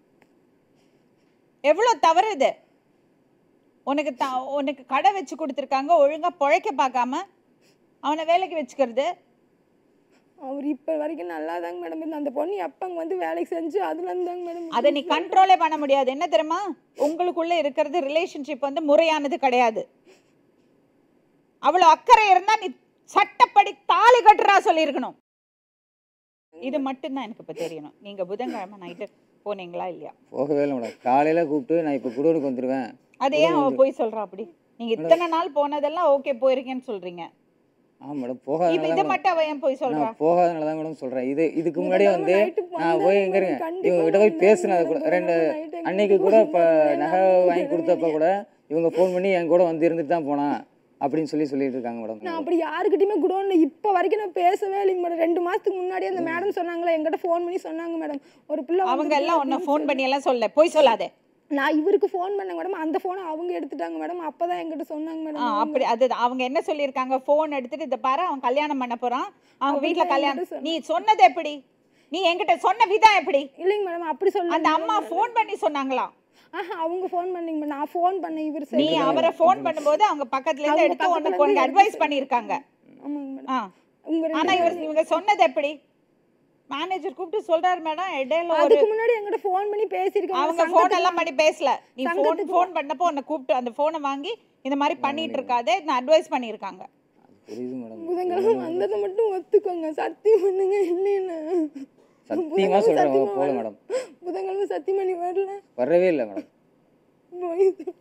எவ்வளோ தவறு இது உனக்கு த உனக்கு கடை வச்சு கொடுத்துருக்காங்க ஒழுங்கா பொழைக்க பார்க்காம அவனை வேலைக்கு வச்சுக்கிறது அவர் இப்போ வரைக்கும் நல்லா தாங்க மேடம் இருந்து அந்த பொண்ணு எப்போ அங்கே வந்து வேலைக்கு செஞ்சு அதுலேருந்து தாங்க மேடம் அதை நீ கண்ட்ரோலே பண்ண முடியாது என்ன தெரியுமா உங்களுக்குள்ள இருக்கிறது ரிலேஷன்ஷிப் வந்து முறையானது கிடையாது அவ்வளவு அக்கறை இருந்தா நீ சட்டப்படி தாலி கட்டுறா சொல்லியிருக்கணும் இது மட்டும்தான் எனக்கு இப்ப தெரியணும் நீங்க புதன்கிழமை நைட்டு போனீங்களா இல்லையா போகவே இல்லை மேடம் காலையில் கூப்பிட்டு நான் இப்போ குடோனுக்கு வந்துடுவேன் அதே அவ போய் சொல்றா அப்படி நீங்க இத்தனை நாள் போனதெல்லாம் ஓகே போயிருக்கேன்னு சொல்றீங்க ஆ மேடம் இப்ப போகாதனால இதை மட்டும் அவ ஏன் போய் சொல்றா நான் போகாதனால தான் மேடம் சொல்கிறேன் இது இதுக்கு முன்னாடியே வந்து night நான் போய் எங்க இருங்க இவங்க கிட்ட போய் பேசினது கூட ரெண்டு அன்னைக்கு கூட இப்போ நகை வாங்கி கொடுத்தப்ப கூட இவங்க ஃபோன் பண்ணி என் கூட வந்து இருந்துட்டு தான் போனான் அப்படின்னு சொல்லி சொல்லிட்டு இருக்காங்க நான் மேடம் அப்படி யாருக்கிட்டையுமே குடோன்ல இப்போ வரைக்கும் நான் பேசவே இல்லைங்க மேடம் ரெண்டு மாசத்துக்கு முன்னாடியே அந்த மேடம் சொன்னாங்களே என்கிட்ட ஃபோன் பண்ணி சொன்னாங்க மேடம் ஒரு பிள்ளை அவங்க வந்திருக்கு எல்லாம் உன்னை அப்படின்னு ஃபோன் பண்ணி எல்லாம் சொல்ல போய் சொல்லாதே நான் இவருக்கு ஃபோன் பண்ணேன் மேடம் அந்த ஃபோனை அவங்க எடுத்துட்டாங்க மேடம் அப்பதான் என்கிட்ட சொன்னாங்க ஆ, மேடம் அப்படி அது அவங்க என்ன சொல்லியிருக்காங்க ஃபோன் எடுத்துட்டு இதை பாரு அவன் கல்யாணம் பண்ண போறான் அவங்க வீட்ல அப்படிதான் கல்யாணம் என்கிட்ட நீ சொன்னது எப்படி நீ என்கிட்ட சொன்ன விதம் எப்படி இல்லைங்க மேடம் அப்படி சொல்ல அந்த அம்மா ஃபோன் பண்ணி சொன்னாங்களாம் ஆஹா அவங்க ஃபோன் பண்ணீங்க மேடம் நான் ஃபோன் பண்ணேன் இவர் நீ சரி அவரை ஃபோன் பண்ணும்போது அவங்க பக்கத்துல இருந்து அவங்க எடுத்து பக்கத்துல உனக்கு உனக்கு இருந்து அட்வைஸ் எடுத்து பண்ணியிருக்காங்க ஆமாங்க மேடம் ஆ உங்க ஆனா ரெண்டு இவர் இவங்க சொன்னது எப்படி மேனேஜர் கூப்பிட்டு சொல்றாரு மேடம் இடையில ஒரு அதுக்கு முன்னாடி என்கிட்ட ஃபோன் பண்ணி பேசியிருக்காங்க அவங்க ஃபோன் எல்லாம் பண்ணி பேசல நீ ஃபோன் சங்கத்துக்கு ஃபோன் பண்ணப்போ உன்னை கூப்பிட்டு அந்த ஃபோனை வாங்கி இந்த மாதிரி பண்ணிட்டு இருக்காதே நான் அட்வைஸ் பண்ணியிருக்காங்க புரியுது மேடம் புதன்கிழமை வந்ததை மட்டும் ஒத்துக்கோங்க சத்தியம் பண்ணுங்க இல்லைன்னு சத்தியமாக சொல்கிறேன் போகல மேடம் புதன்கிழமை சத்தியம் பண்ணி வரல வரவே இல்லை மேடம் பொய் சொ-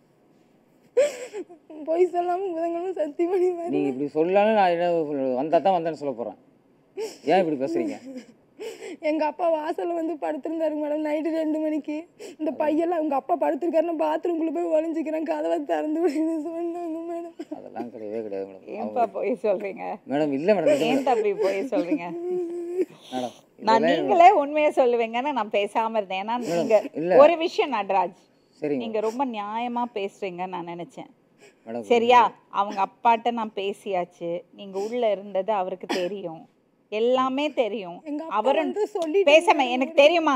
பொய் சொல்லாம புதன்கிழமை சத்தியம் பண்ணி வரல நீங்கள் இப்படி சொல்லலாம்னு நான் என்ன வந்தால் தான் வந்தேன்னு சொல்ல போகிறேன் ஏன் இப்படி பேசுறீங்க எங்க அப்பா வாசல்ல வந்து படுத்திருந்தாருங்க மேடம் நைட்டு ரெண்டு மணிக்கு இந்த பையெல்லாம் உங்க அப்பா படுத்திருக்காரு நான் பாத்ரூம்குள்ள போய் ஒளிஞ்சிக்கிறேன் கதவை திறந்து விடுன்னு சொன்னாங்க மேடம் அதெல்லாம் கிடையவே கிடையாது மேடம் ஏன்பா போய் சொல்றீங்க மேடம் இல்லை மேடம் ஏன் தம்பி போய் சொல்றீங்க மேடம் நான் நீங்களே உண்மையை சொல்லுவீங்கன்னு நான் பேசாம இருந்தேன் ஏன்னா நீங்க இல்ல. ஒரு விஷயம் நட்ராஜ் சரிங்க நீங்க ரொம்ப நியாயமா பேசுறீங்கன்னு நான் நினைச்சேன் மேடம் சரியா அவங்க அப்பாட்ட நான் பேசியாச்சு நீங்க உள்ள இருந்தது அவருக்கு தெரியும் எல்லாமே தெரியும் எங்க அப்பா அவரும் வந்து சொல்லிட்டு பேசாம எனக்கு தெரியுமா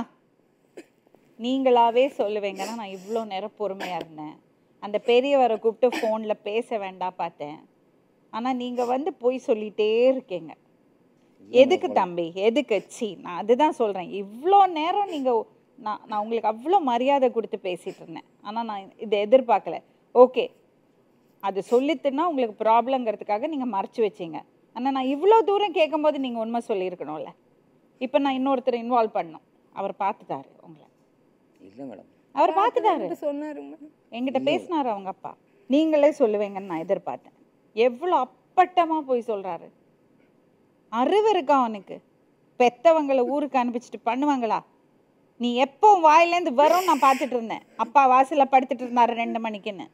நீங்களாவே சொல்லுவீங்கன்னா நான் இவ்வளோ நேரம் பொறுமையா இருந்தேன் அந்த பெரியவரை கூப்பிட்டு ஃபோன்ல பேச வேண்டாம் பார்த்தேன் ஆனா நீங்க வந்து போய் சொல்லிட்டே இருக்கீங்க எதுக்கு தம்பி எதுக்கு சி நான் அதுதான் சொல்றேன் இவ்வளோ நேரம் நீங்க நான் நான் உங்களுக்கு அவ்வளோ மரியாதை கொடுத்து பேசிட்டு இருந்தேன் ஆனா நான் இதை எதிர்பார்க்கல ஓகே அது சொல்லித்துன்னா உங்களுக்கு ப்ராப்ளங்கிறதுக்காக நீங்க மறைச்சு வச்சீங்க ஆனா நான் இவ்வளோ தூரம் கேட்கும்போது நீங்க உண்மை சொல்லியிருக்கணும்ல இப்போ நான் இன்னொருத்தரை இன்வால்வ் பண்ணணும் அவர் பார்த்துட்டாரு உங்களை இல்லை மேடம் அவர் பார்த்துட்டாரு என்கிட்ட சொன்னாருங்க மேடம் என்கிட்ட பேசினாரு அவங்க அப்பா நீங்களே சொல்லுவீங்கன்னு நான் எதிர்பார்த்தேன் எவ்வளோ அப்பட்டமா போய் சொல்றாரு அறிவு இருக்கா அவனுக்கு பெத்தவங்களை ஊருக்கு அனுப்பிச்சிட்டு பண்ணுவாங்களா நீ எப்போ வாயிலேருந்து வரும் நான் பார்த்துட்டு இருந்தேன் அப்பா வாசல்ல படுத்துட்டு இருந்தாரு ரெண்டு மணிக்குன்னு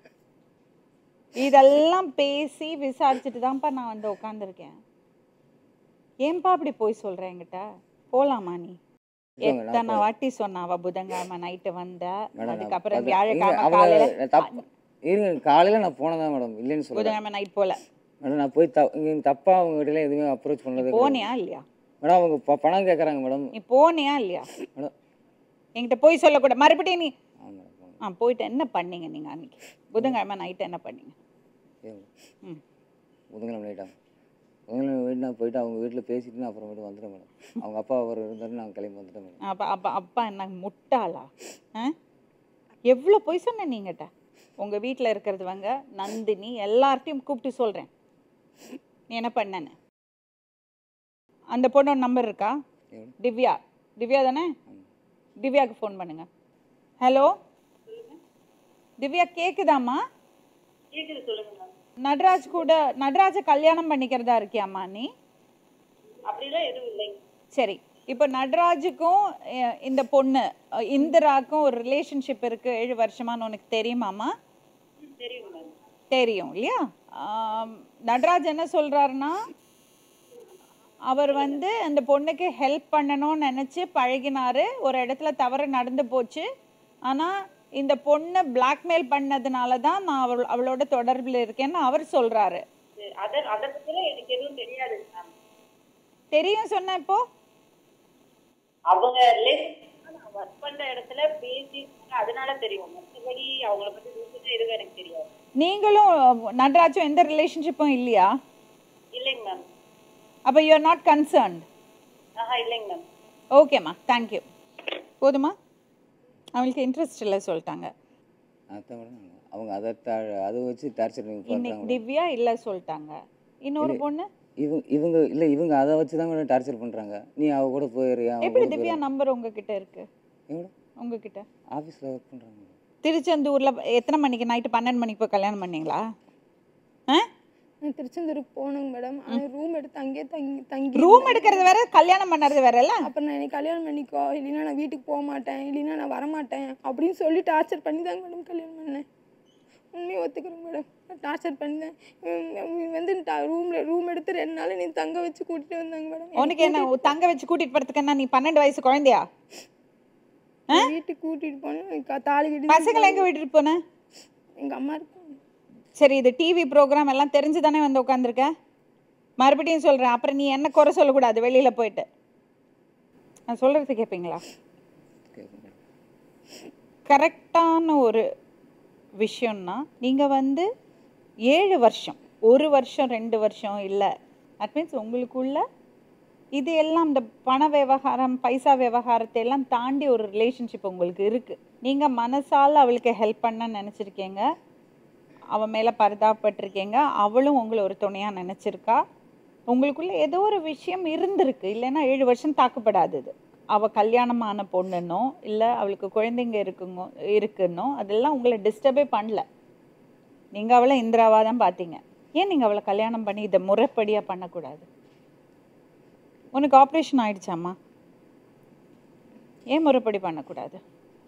இதெல்லாம் பேசி விசாரிச்சுட்டு தான்ப்பா நான் வந்து உட்காந்துருக்கேன் ஏன்பா அப்படி போய் சொல்ற என்கிட்ட போலாமா நீ இல்லைங்க, நான் எத்தனை வாட்டி சொன்னா அவ புதன்கிழமை நைட்டு வந்த மேடம் அதுக்கப்புறம் அது- வியாழக்கிழமை இருங்க, அவங்க காலையில தப்பு இருங்க காலையில் நான் போனதான் மேடம் இல்லைன்னு சொல்லுவேன் புதன்கிழமை நைட் போல மேடம் நான் போய் த இங்கே தப்பாக அவங்க கிட்ட எதுவுமே அப்ரோச் பண்ணது கிடையாது. போனியா இல்லையா மேடம் அவங்க ப- பணம் கேட்குறாங்க மேடம் நீ போனியா இல்லையா மேடம் என்கிட்ட போய் சொல்லக்கூடாது மறுபடியும் நீ ஆ மேடம் போங்க. ஆ போயிட்டு என்ன பண்ணீங்க நீங்க அன்னைக்கு புதன்கிழமை நைட்டு என்ன பண்ணீங்க ஏங்க ம் புதன்கிழமை நைட்டா புதன்கிழமை நைட் நான் போயிட்டு அவங்க வீட்டில் பேசிட்டு நான் அப்புறமேட்டு வந்துட்டேன் மேடம் அவங்க அப்பா அவர் இருந்தாரு நான் கிளம்பி வந்துட்டேன் மேடம் அப்ப அப்ப அப்பா என்ன முட்டாளா ஆ எவ்வளோ பொய் சொன்ன நீங்கட்ட உங்க வீட்டில் இருக்கிறதுவங்க நந்தினி எல்லார்ட்டையும் கூப்பிட்டு சொல்றேன் நீ என்ன பண்ணேன்னு அந்த பொண்ணோட நம்பர் இருக்கா ஏன்? திவ்யா திவ்யா தானே திவ்யாவுக்கு ஃபோன் பண்ணுங்க ஹலோ திவ்யா கேக்குதாம்மா கேக்குது சொல்லுங்க மேம் நடராஜ் கூட நடராஜ கல்யாணம் பண்ணிக்கிறதா இருக்கியாம்மா நீ அப்படிலாம் எதுவும் இல்லை சரி இப்போ நடராஜுக்கும் அஹ், இந்த பொண்ணு அஹ், இந்திராக்கும் ஒரு ரிலேஷன்ஷிப் இருக்கு ஏழு வருஷமான்னு உனக்கு தெரியுமாம்மா தெரியும் மேம் தெரியும் இல்லையா ஆம், நடராஜ் என்ன சொல்றாருன்னா அவர் வந்து அந்த பொண்ணுக்கு ஹெல்ப் பண்ணணும்னு நினச்சி பழகினாரு ஒரு இடத்துல தவறு நடந்து போச்சு ஆனால் இந்த பொண்ணு பிளாக்மெயில் பண்ணதுனால தான் நான் அவள் அவளோட தொடர்பில் இருக்கேன்னு அவர் சொல்றாரு அதை அதை பத்திலாம் எனக்கு எதுவும் தெரியாது மேம் தெரியும் சொன்ன இப்போ அவங்க ரிலேஷன் நான் ஒர்க் பண்ற இடத்துல பேசி அதனால தெரியும் மற்றபடி அவங்கள பத்தி பேசிட்டு எதுவும் எனக்கு தெரியாது நீங்களும் நடராஜும் எந்த ரிலேஷன்ஷிப்பும் இல்லையா இல்லைங்க மேம் அப்போ யூ ஆர் நாட் கன்சர்ன்ட் ஆஹா இல்லைங்க மேம் ஓகேம்மா தேங்க்யூ போதுமா அவங்களுக்கு இன்ட்ரெஸ்ட் இல்லை சொல்லிட்டாங்க அதான் மேடம் அவங்க அதை தா- அதை வச்சு டார்ச்சர் இன்னைக்கு பண்ணுறாங்க திவ்யா இல்லை சொல்லிட்டாங்க இன்னொரு பொண்ணு இவங்க இவங்க இல்லை இவங்க அதை வச்சு தான் மேடம் டார்ச்சர் பண்ணுறாங்க நீ அவ கூட போயிடுறியா அவ எப்படி கூட திவ்யா நம்பர் உங்ககிட்ட இருக்கு எவ்வளோ உங்ககிட்ட ஆஃபீஸில் ஒர்க் பண்ணுறாங்க திருச்செந்தூர்ல எத்தனை மணிக்கு நைட்டு பன்னெண்டு மணிக்கு போய் கல்யாணம் பண்ணீங்களா ஆ நான் திருச்செந்தூருக்கு போனேங்க மேடம் ஆனால் ரூம் எடுத்து அங்கேயே தங்கி தங்கி ரூம் எடுக்கிறது வேற கல்யாணம் பண்ணுறது வேறல்ல அப்புறம் நான் என்னை கல்யாணம் பண்ணிக்கோ இல்லைன்னா நான் வீட்டுக்கு போக மாட்டேன் இல்லைன்னா நான் வரமாட்டேன் அப்படின்னு சொல்லி டார்ச்சர் பண்ணி தாங்க மேடம் கல்யாணம் பண்ணேன் உண்மையை ஒத்துக்கிறேன் மேடம் டார்ச்சர் பண்ணேன் இவன் வந்து ரூம்ல ரூம் எடுத்து ரெண்டு நாள் நீ தங்க வச்சு கூட்டிட்டு வந்தாங்க மேடம் உனக்கு என்ன உன் தங்க வச்சு கூட்டிட்டு போறதுக்குன்னா நீ பன்னெண்டு வயசு குழந்தையா வீட்டுக்கு கூட்டிட்டு போனேன் க- தாலி கட்டி பசங்களை எங்க விட்டுட்டு போன எங்க அம்மா இருக்காங்க சரி இது டிவி ப்ரோக்ராம் எல்லாம் தெரிஞ்சு தானே வந்து உட்காந்துருக்க மறுபடியும் சொல்றேன் அப்புறம் நீ என்ன குறை சொல்லக்கூடாது வெளியில போயிட்டு நான் சொல்றது கேட்பீங்களா கரெக்டான ஒரு விஷயம்னா நீங்கள் வந்து ஏழு வருஷம் ஒரு வருஷம் ரெண்டு வருஷம் இல்லை தட் மீன்ஸ் உங்களுக்குள்ள இது எல்லாம் இந்த பண விவகாரம் பைசா விவகாரத்தை எல்லாம் தாண்டி ஒரு ரிலேஷன்ஷிப் உங்களுக்கு இருக்குது நீங்கள் மனசால அவளுக்கு ஹெல்ப் பண்ண நினச்சிருக்கீங்க அவன் மேலே பரிதாபப்பட்டிருக்கீங்க அவளும் உங்களை ஒரு துணையாக நினச்சிருக்கா உங்களுக்குள்ள ஏதோ ஒரு விஷயம் இருந்திருக்கு இல்லைன்னா ஏழு வருஷம் தாக்கப்படாதது அவள் கல்யாணமான பொண்ணுன்னோ இல்லை அவளுக்கு குழந்தைங்க இருக்குங்க இருக்குன்னோ அதெல்லாம் உங்களை டிஸ்டர்பே பண்ணல நீங்கள் அவளை இந்திராவாக தான் பார்த்தீங்க ஏன் நீங்கள் அவளை கல்யாணம் பண்ணி இதை முறைப்படியாக பண்ணக்கூடாது உனக்கு ஆப்ரேஷன் ஆயிடுச்சாம்மா ஏன் முறைப்படி பண்ணக்கூடாது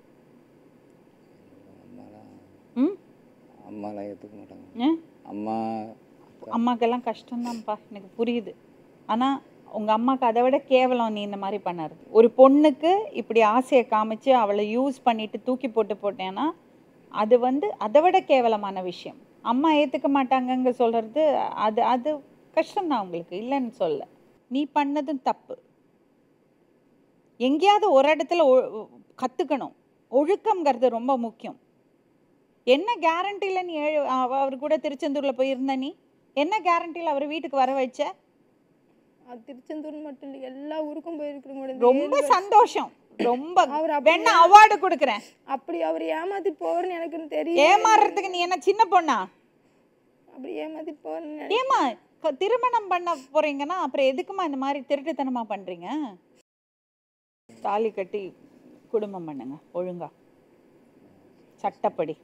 ம் அம்மாலாம் ஏற்றுக்க மாட்டாங்க ஏன் அம்மா அம்மாக்கெல்லாம் கஷ்டம்தான்ப்பா எனக்கு புரியுது ஆனால் உங்கள் அம்மாவுக்கு அதை விட கேவலம் நீ இந்த மாதிரி பண்ணாரு ஒரு பொண்ணுக்கு இப்படி ஆசையை காமிச்சு அவளை யூஸ் பண்ணிட்டு தூக்கி போட்டு போட்டேன்னா அது வந்து அதை விட கேவலமான விஷயம் அம்மா ஏற்றுக்க மாட்டாங்கங்க சொல்கிறது அது அது கஷ்டம்தான் உங்களுக்கு இல்லைன்னு சொல்ல நீ பண்ணதும் தப்பு எங்கேயாவது ஒரு இடத்துல ஒ- கத்துக்கணும் ஒழுக்கம்ங்கிறது ரொம்ப முக்கியம் என்ன கேரண்டியில் நீ ஏழு அவ- அவர் கூட திருச்செந்தூரில் போயிருந்த நீ என்ன கேரண்டியில் அவர் வீட்டுக்கு வர வச்ச அது திருச்செந்தூர் மட்டும் இல்லை எல்லா ஊருக்கும் போயிருக்கிறோம் மேடம் ரொம்ப சந்தோஷம் ரொம்ப அவர் அப்படி வேணா அவார்டு கொடுக்குறேன் அப்படி அவர் ஏமாத்திட்டு போவார்னு எனக்கு தெரியும் ஏமாறுறதுக்கு நீ என்ன சின்ன பொண்ணா அப்படி ஏமாத்திட்டு போவார்னு நினை- ஏமா க- திருமணம் பண்ண போறீங்கன்னா அப்புறம் எதுக்குமா இந்த மாதிரி திருட்டுத்தனமா பண்றீங்க தாலி கட்டி குடும்பம் பண்ணுங்க ஒழுங்கா சட்டப்படி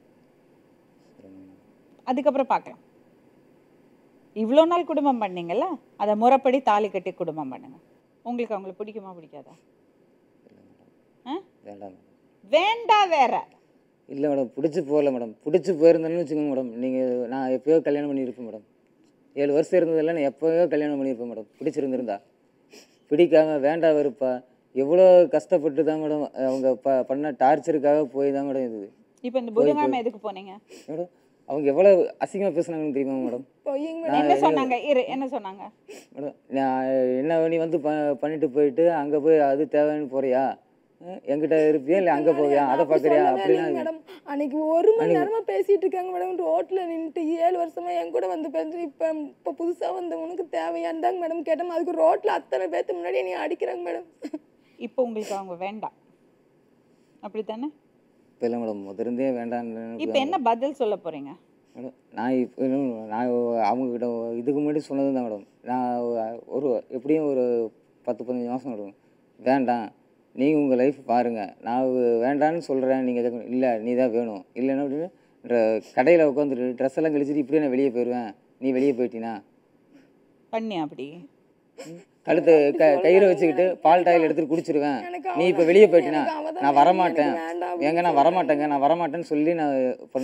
அதுக்கப்புறம் பார்க்கலாம் இவ்வளோ நாள் குடும்பம் பண்ணீங்கல்ல அதை முறைப்படி தாலி கட்டி குடும்பம் பண்ணுங்க உங்களுக்கு அவங்களை பிடிக்குமா பிடிக்காதா ஆ? வேண்டாம் வேண்டா வேற இல்லை மேடம் பிடிச்சி போகல மேடம் பிடிச்சி போயிருந்தேன்னு வச்சுக்கோங்க மேடம் நீங்கள் நான் எப்போயோ கல்யாணம் பண்ணியிருப்பேன் மேடம் ஏழு வருஷம் இருந்ததில்ல நான் எப்போயோ கல்யாணம் பண்ணியிருப்பேன் மேடம் பிடிச்சிருந்திருந்தா பிடிக்காம வேண்டாம் வெறுப்பா எவ்வளோ கஷ்டப்பட்டு தான் மேடம் அவங்க ப பண்ண டார்ச்சருக்காக போய் தான் மேடம் இது இப்போ இந்த புதன்கிழமை எதுக்கு போனீங்க மேடம் அவங்க எவ்வளோ அசிங்கமாக பேசுனாங்கன்னு தெரியுமா மேடம் பொய்யுங்க மேடம் என்ன சொன்னாங்க இரு என்ன சொன்னாங்க மேடம் நான் என்ன நீ வந்து ப பண்ணிட்டு போயிட்டு அங்கே போய் அது தேவைன்னு போறியா அஹ் என்கிட்ட இருப்பியா இல்லை அங்கே போவியா அதை பார்க்குறியா அப்படிலாம் மேடம் அன்னைக்கு ஒரு மணி நேரமா பேசிட்டு இருக்காங்க மேடம் ரோட்ல நின்னுட்டு ஏழு வருஷமா என் கூட வந்து பேசி இப்ப இப்ப புதுசா வந்தவனுக்கு தேவையான்னு தாங்க மேடம் கேட்டோம் அதுக்கு ரோட்ல அத்தனை பேத்து முன்னாடி நீ அடிக்கிறாங்க மேடம் இப்போ உங்களுக்கு அவங்க வேண்டாம் அப்படித்தானே இப்போ இல்லை மேடம் முதலிருந்தே வேண்டான்னு இப்போ என்ன பதில் சொல்ல போறீங்க மேடம் நான் இப்போ இன்னும் நான் அவங்கக்கிட்ட இதுக்கு முன்னாடி சொன்னது தான் மேடம் நான் ஒரு எப்படியும் ஒரு பத்து பதினஞ்சு மாதம் மேடம் வேண்டாம் நீங்கள் உங்கள் லைஃப் பாருங்கள் நான் வேண்டான்னு சொல்கிறேன் நீங்கள் இல்லை நீ தான் வேணும் இல்லைன்னா அப்படின்னு கடையில் உட்காந்துட்டு ட்ரெஸ் எல்லாம் கழிச்சிட்டு இப்படியே நான் வெளியே போயிடுவேன் நீ வெளியே போயிட்டீனா பண்ணி அப்படி கழுத்து க கயிறை வச்சுக்கிட்டு பால் டாயில் எடுத்துட்டு குடிச்சிருவேன் எனக்கு நீ இப்போ அவதான் வெளியே வேணும், போயிட்டினா எனக்கு அவதான் நான் வேணும், வரமாட்டேன் எனக்கு வேண்டாம் அப்படின்னு ஏங்க நான் வரமாட்டேங்க நான் வரமாட்டேன்னு சொல்லி நான் பண்ணேன்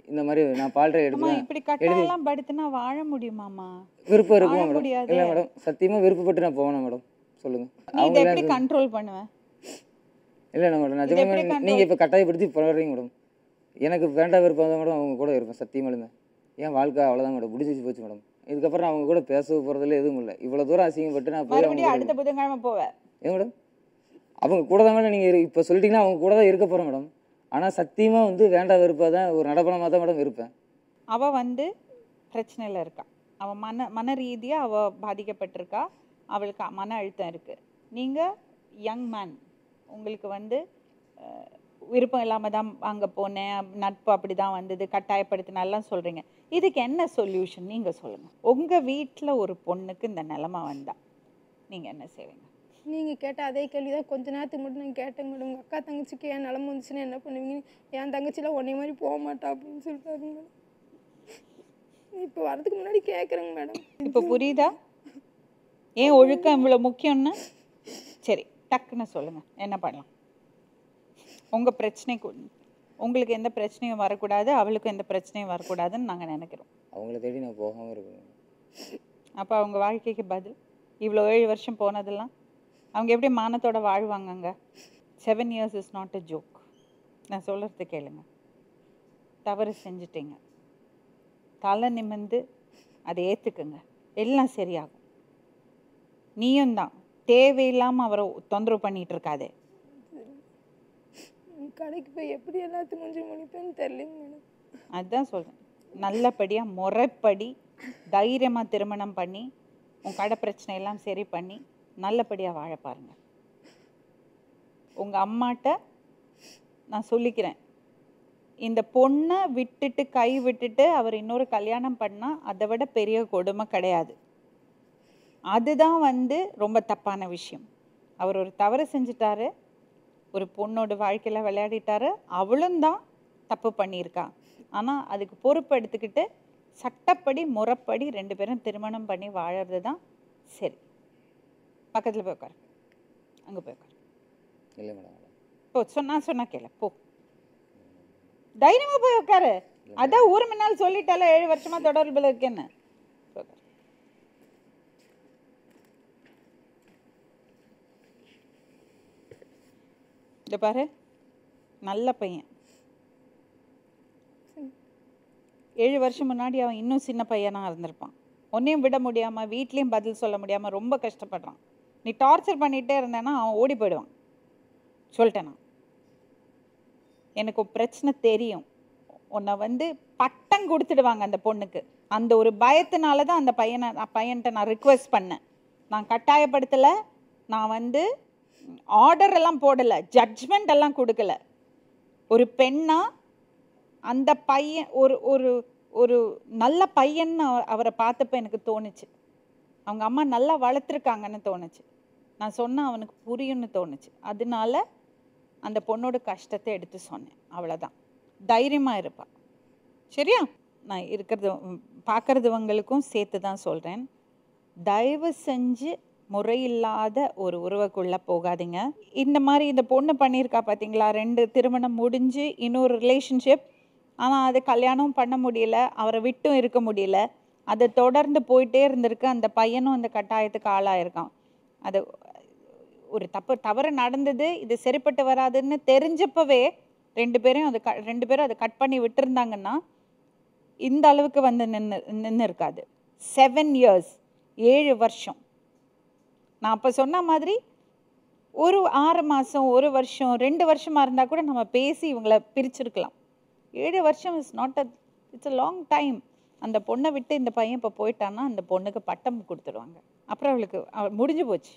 இந்த மாதிரி நான் பால்ட்ரை அம்மா எடுத்துதான் இப்படி கட்டாயெல்லாம் படுத்துனா வாழ முடியுமாமா விருப்பம் இருக்குமா வாழ மேடம் முடியாதே. இல்லை மேடம் சத்தியமாக விருப்பப்பட்டு நான் போவேன் மேடம் சொல்லுங்கள் நீ இதை எப்படி கண்ட்ரோல் பண்ணுவ இல்லை மேடம் இதை எப்படி நிஜமாக control- நீங்கள் இப்போ கட்டாயப்படுத்தி போடுறீங்க மேடம் எனக்கு வேண்டாம் விருப்பம் தான் மேடம் அவங்க கூட இருப்பேன் சத்தியமாலுமே என் வாழ்க்கை அவ்வளோதான் மேடம் முடிஞ்சிச்சு போச்சு மேடம் இதுக்கப்புறம் அவங்க கூட பேச போகிறதுல எதுவும் இல்லை இவ்வளோ தூரம் அசிங்கப்பட்டு நான் போய் அவங்க மறுபடியும் கூட அடுத்த புதன்கிழமை போவ ஏன் மேடம் அவங்க கூட தான் மேடம் நீங்கள் இப்போ சொல்லிட்டீங்கன்னா அவங்க கூட தான் இருக்க போகிறேன் மேடம் ஆனால் சத்தியமாக வந்து வேண்டாம் வெறுப்பாக தான் ஒரு நடப்பணமாக தான் மேடம் இருப்பேன் அவ வந்து பிரச்சனையில் இருக்கா அவ மன மன ரீதியா அவ பாதிக்கப்பட்டிருக்கா அவளுக்கு மன அழுத்தம் இருக்கு நீங்க யங் மேன் உங்களுக்கு வந்து அஹ், விருப்பம் இல்லாம தான் அங்க போனேன் நட்பு அப்படி தான் வந்தது கட்டாயப்படுத்தினாலாம் சொல்றீங்க இதுக்கு என்ன சொல்யூஷன் நீங்க சொல்லுங்க உங்க வீட்ல ஒரு பொண்ணுக்கு இந்த நிலைமை வந்தா நீங்க என்ன செய்வீங்க நீங்கள் கேட்ட அதே கேள்வி தான் கொஞ்ச நேரத்துக்கு மட்டும் நான் கேட்டேன் மேடம் உங்கள் அக்கா தங்கச்சிக்கு என் நிலம வந்துச்சுன்னா என்ன பண்ணுவீங்க என் தங்கச்சிலாம் உன்னை மாதிரி போக மாட்டா அப்படின்னு சொல்லிட்டாரு மேடம் இப்போ வரதுக்கு முன்னாடி கேட்குறேங்க மேடம் இப்போ புரியுதா ஏன் ஒழுக்கம் இவ்வளவு முக்கியம்னு சரி டக்குன்னு சொல்லுங்க என்ன பண்ணலாம் உங்க பிரச்சனைக்கு உங்களுக்கு எந்த பிரச்சனையும் வரக்கூடாது அவளுக்கும் எந்த பிரச்சனையும் வரக்கூடாதுன்னு நாங்க நினைக்கிறோம் அவங்கள தேடி நான் போகாமல் இருக்கேன் அப்போ அவங்க வாழ்க்கைக்கு பதில் இவ்வளோ ஏழு வருஷம் போனதெல்லாம் அவங்க எப்படி மானத்தோட வாழ்வாங்க அங்க seven years is not a joke நான் சொல்கிறது கேளுங்க தவறு செஞ்சிட்டீங்க தலை நிமிர்ந்து அதை ஏற்றுக்குங்க எல்லாம் சரியாகும் நீயும் தான் தேவையில்லாமல் அவரை தொந்தரவு பண்ணிட்டு இருக்காதே கடைக்கு போய் எப்படி எல்லாத்தையும் மூஞ்சி முடிப்பேன்னு தெரியலைங்க மேடம் அதுதான் சொல்கிறேன் நல்லபடியாக முறைப்படி தைரியமாக திருமணம் பண்ணி உன் கடை பிரச்சனை எல்லாம் சரி பண்ணி நல்லபடியாக வாழ பாருங்க உங்கள் அம்மாட்ட நான் சொல்லிக்கிறேன் இந்த பொண்ணை விட்டுட்டு கை விட்டுட்டு அவர் இன்னொரு கல்யாணம் பண்ணால் அதை விட பெரிய கொடுமை கிடையாது அதுதான் வந்து ரொம்ப தப்பான விஷயம் அவர் ஒரு தவறு செஞ்சுட்டாரு ஒரு பொண்ணோட வாழ்க்கையில் விளையாடிட்டாரு அவளும் தான் தப்பு பண்ணியிருக்கா ஆனால் அதுக்கு பொறுப்பு எடுத்துக்கிட்டு சட்டப்படி முறைப்படி ரெண்டு பேரும் திருமணம் பண்ணி வாழறது தான் சரி பக்கத்தில் போய் உட்காரு அங்கே போய் உட்காரு இல்லை மேடம் போ சொன்னா சொன்னா கேள போ தைரியமா போய் உட்காரு அதான் ஊர் முன்னால் சொல்லிட்டால ஏழு வருஷமா தொடர்புல இருக்கேன்னு போய் உட்காரு. இத பாரு நல்ல பையன் ஏழு வருஷம் முன்னாடி அவன் இன்னும் சின்ன பையனா இருந்திருப்பான் உன்னையும் விட முடியாம வீட்லயும் பதில் சொல்ல முடியாம ரொம்ப கஷ்டப்படுறான் நீ டார்ச்சர் பண்ணிட்டே இருந்தேன்னா அவன் ஓடி போயிடுவான் சொல்லிட்டேன் நான் எனக்கு ஒரு பிரச்சனை தெரியும் உன்னை வந்து பட்டம் கொடுத்துடுவாங்க அந்த பொண்ணுக்கு அந்த ஒரு பயத்தினால தான் அந்த பையனை நான் பையன்கிட்ட நான் ரிக்வெஸ்ட் பண்ணேன் நான் கட்டாயப்படுத்தலை நான் வந்து ஆர்டர் எல்லாம் போடலை ஜட்ஜ்மெண்ட் எல்லாம் கொடுக்கல ஒரு பெண்ணா அந்த பையன் ஒரு ஒரு ஒரு நல்ல பையன்னு அவ- அவரை பார்த்தப்ப எனக்கு தோணுச்சு அவங்க அம்மா நல்லா வளர்த்துருக்காங்கன்னு தோணுச்சு நான் சொன்னா அவனுக்கு புரியும்னு தோணுச்சு அதனால அந்த பொண்ணோட கஷ்டத்தை எடுத்து சொன்னேன் அவ்வளோதான் தைரியமாக இருப்பா சரியா நான் இருக்கிறது உம், பார்க்கறதுவங்களுக்கும் சேர்த்து தான் சொல்கிறேன் தயவு செஞ்சு முறையில்லாத ஒரு உறவுக்குள்ளே போகாதீங்க இந்த மாதிரி இந்த பொண்ணு பண்ணியிருக்கா பார்த்தீங்களா ரெண்டு திருமணம் முடிஞ்சு இன்னொரு ரிலேஷன்ஷிப் ஆனால் அது கல்யாணம் பண்ண முடியல அவரை விட்டும் இருக்க முடியல அதை தொடர்ந்து போயிட்டே இருந்திருக்கு அந்த பையனும் அந்த கட்டாயத்துக்கு ஆளாயிருக்கான் அது ஒரு தப்பு தவறு நடந்தது இது சரிப்பட்டு வராதுன்னு தெரிஞ்சப்பவே ரெண்டு பேரும் அது க- ரெண்டு பேரும் அதை கட் பண்ணி விட்டுருந்தாங்கன்னா இந்த அளவுக்கு வந்து நின்று நின்று இருக்காது செவன் இயர்ஸ் ஏழு வருஷம் நான் அப்போ சொன்ன மாதிரி ஒரு ஆறு மாதம் ஒரு வருஷம் ரெண்டு வருஷமா இருந்தால் கூட நம்ம பேசி இவங்கள பிரிச்சிருக்கலாம் ஏழு வருஷம் is not a it's a long time அந்த பொண்ணை விட்டு இந்த பையன் இப்போ போயிட்டான்னா அந்த பொண்ணுக்கு பட்டம் கொடுத்துருவாங்க அப்புறம் அவளுக்கு அவ முடிஞ்சு போச்சு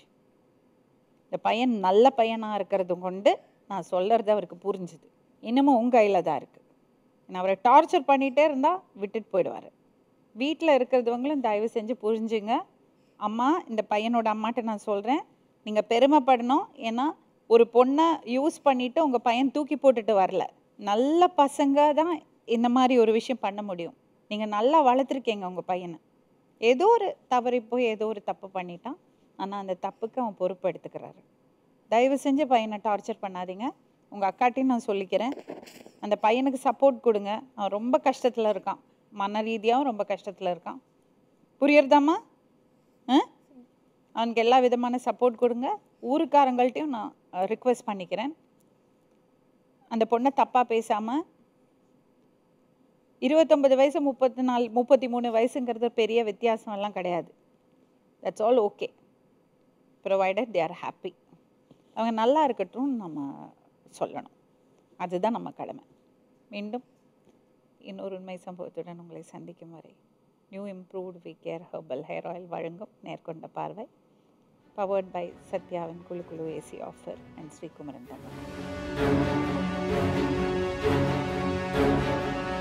இந்த பையன் நல்ல பையனாக இருக்கிறது கொண்டு நான் சொல்கிறது அவருக்கு புரிஞ்சுது இன்னமும் உங்கள் கையில் தான் இருக்குது நான் அவரை டார்ச்சர் பண்ணிகிட்டே இருந்தால் விட்டுட்டு போயிடுவார் வீட்டில் இருக்கிறவங்களும் தயவு செஞ்சு புரிஞ்சுங்க அம்மா இந்த பையனோட அம்மாட்ட நான் சொல்கிறேன் நீங்கள் பெருமைப்படணும் ஏன்னா ஒரு பொண்ணை யூஸ் பண்ணிவிட்டு உங்கள் பையன் தூக்கி போட்டுட்டு வரல நல்ல பசங்க தான் இந்த மாதிரி ஒரு விஷயம் பண்ண முடியும் நீங்கள் நல்லா வளர்த்துருக்கீங்க உங்கள் பையனை ஏதோ ஒரு தவறி போய் ஏதோ ஒரு தப்பு பண்ணிட்டான் ஆனால் அந்த தப்புக்கு அவன் பொறுப்பு எடுத்துக்கிறாரு தயவு செஞ்சு பையனை டார்ச்சர் பண்ணாதீங்க உங்கள் அக்காட்டையும் நான் சொல்லிக்கிறேன் அந்த பையனுக்கு சப்போர்ட் கொடுங்க அவன் ரொம்ப கஷ்டத்தில் இருக்கான் மன ரீதியாகவும் ரொம்ப கஷ்டத்தில் இருக்கான் புரியுறதாம்மா ஆ அவனுக்கு எல்லா விதமான சப்போர்ட் கொடுங்க ஊருக்காரங்கள்ட்டையும் நான் ரிக்வெஸ்ட் பண்ணிக்கிறேன் அந்த பொண்ணை தப்பாக பேசாமல் இருபத்தொம்பது வயசு முப்பத்தி நாலு முப்பத்தி மூணு வயசுங்கிறது பெரிய வித்தியாசம் எல்லாம் கிடையாது that's all okay provided they are happy அவங்க நல்லா இருக்கட்டும் நம்ம சொல்லணும் அதுதான் நம்ம கடமை மீண்டும் இன்னொரு உண்மை சம்பவத்துடன் உங்களை சந்திக்கும் வரை new improved V care herbal hair oil வழங்கும் நேர்கொண்ட பார்வை பவர்ட் பை சத்யாவின் குழு குழு ஏசி ஆஃபர் அண்ட் ஸ்ரீகுமரன் தம்பி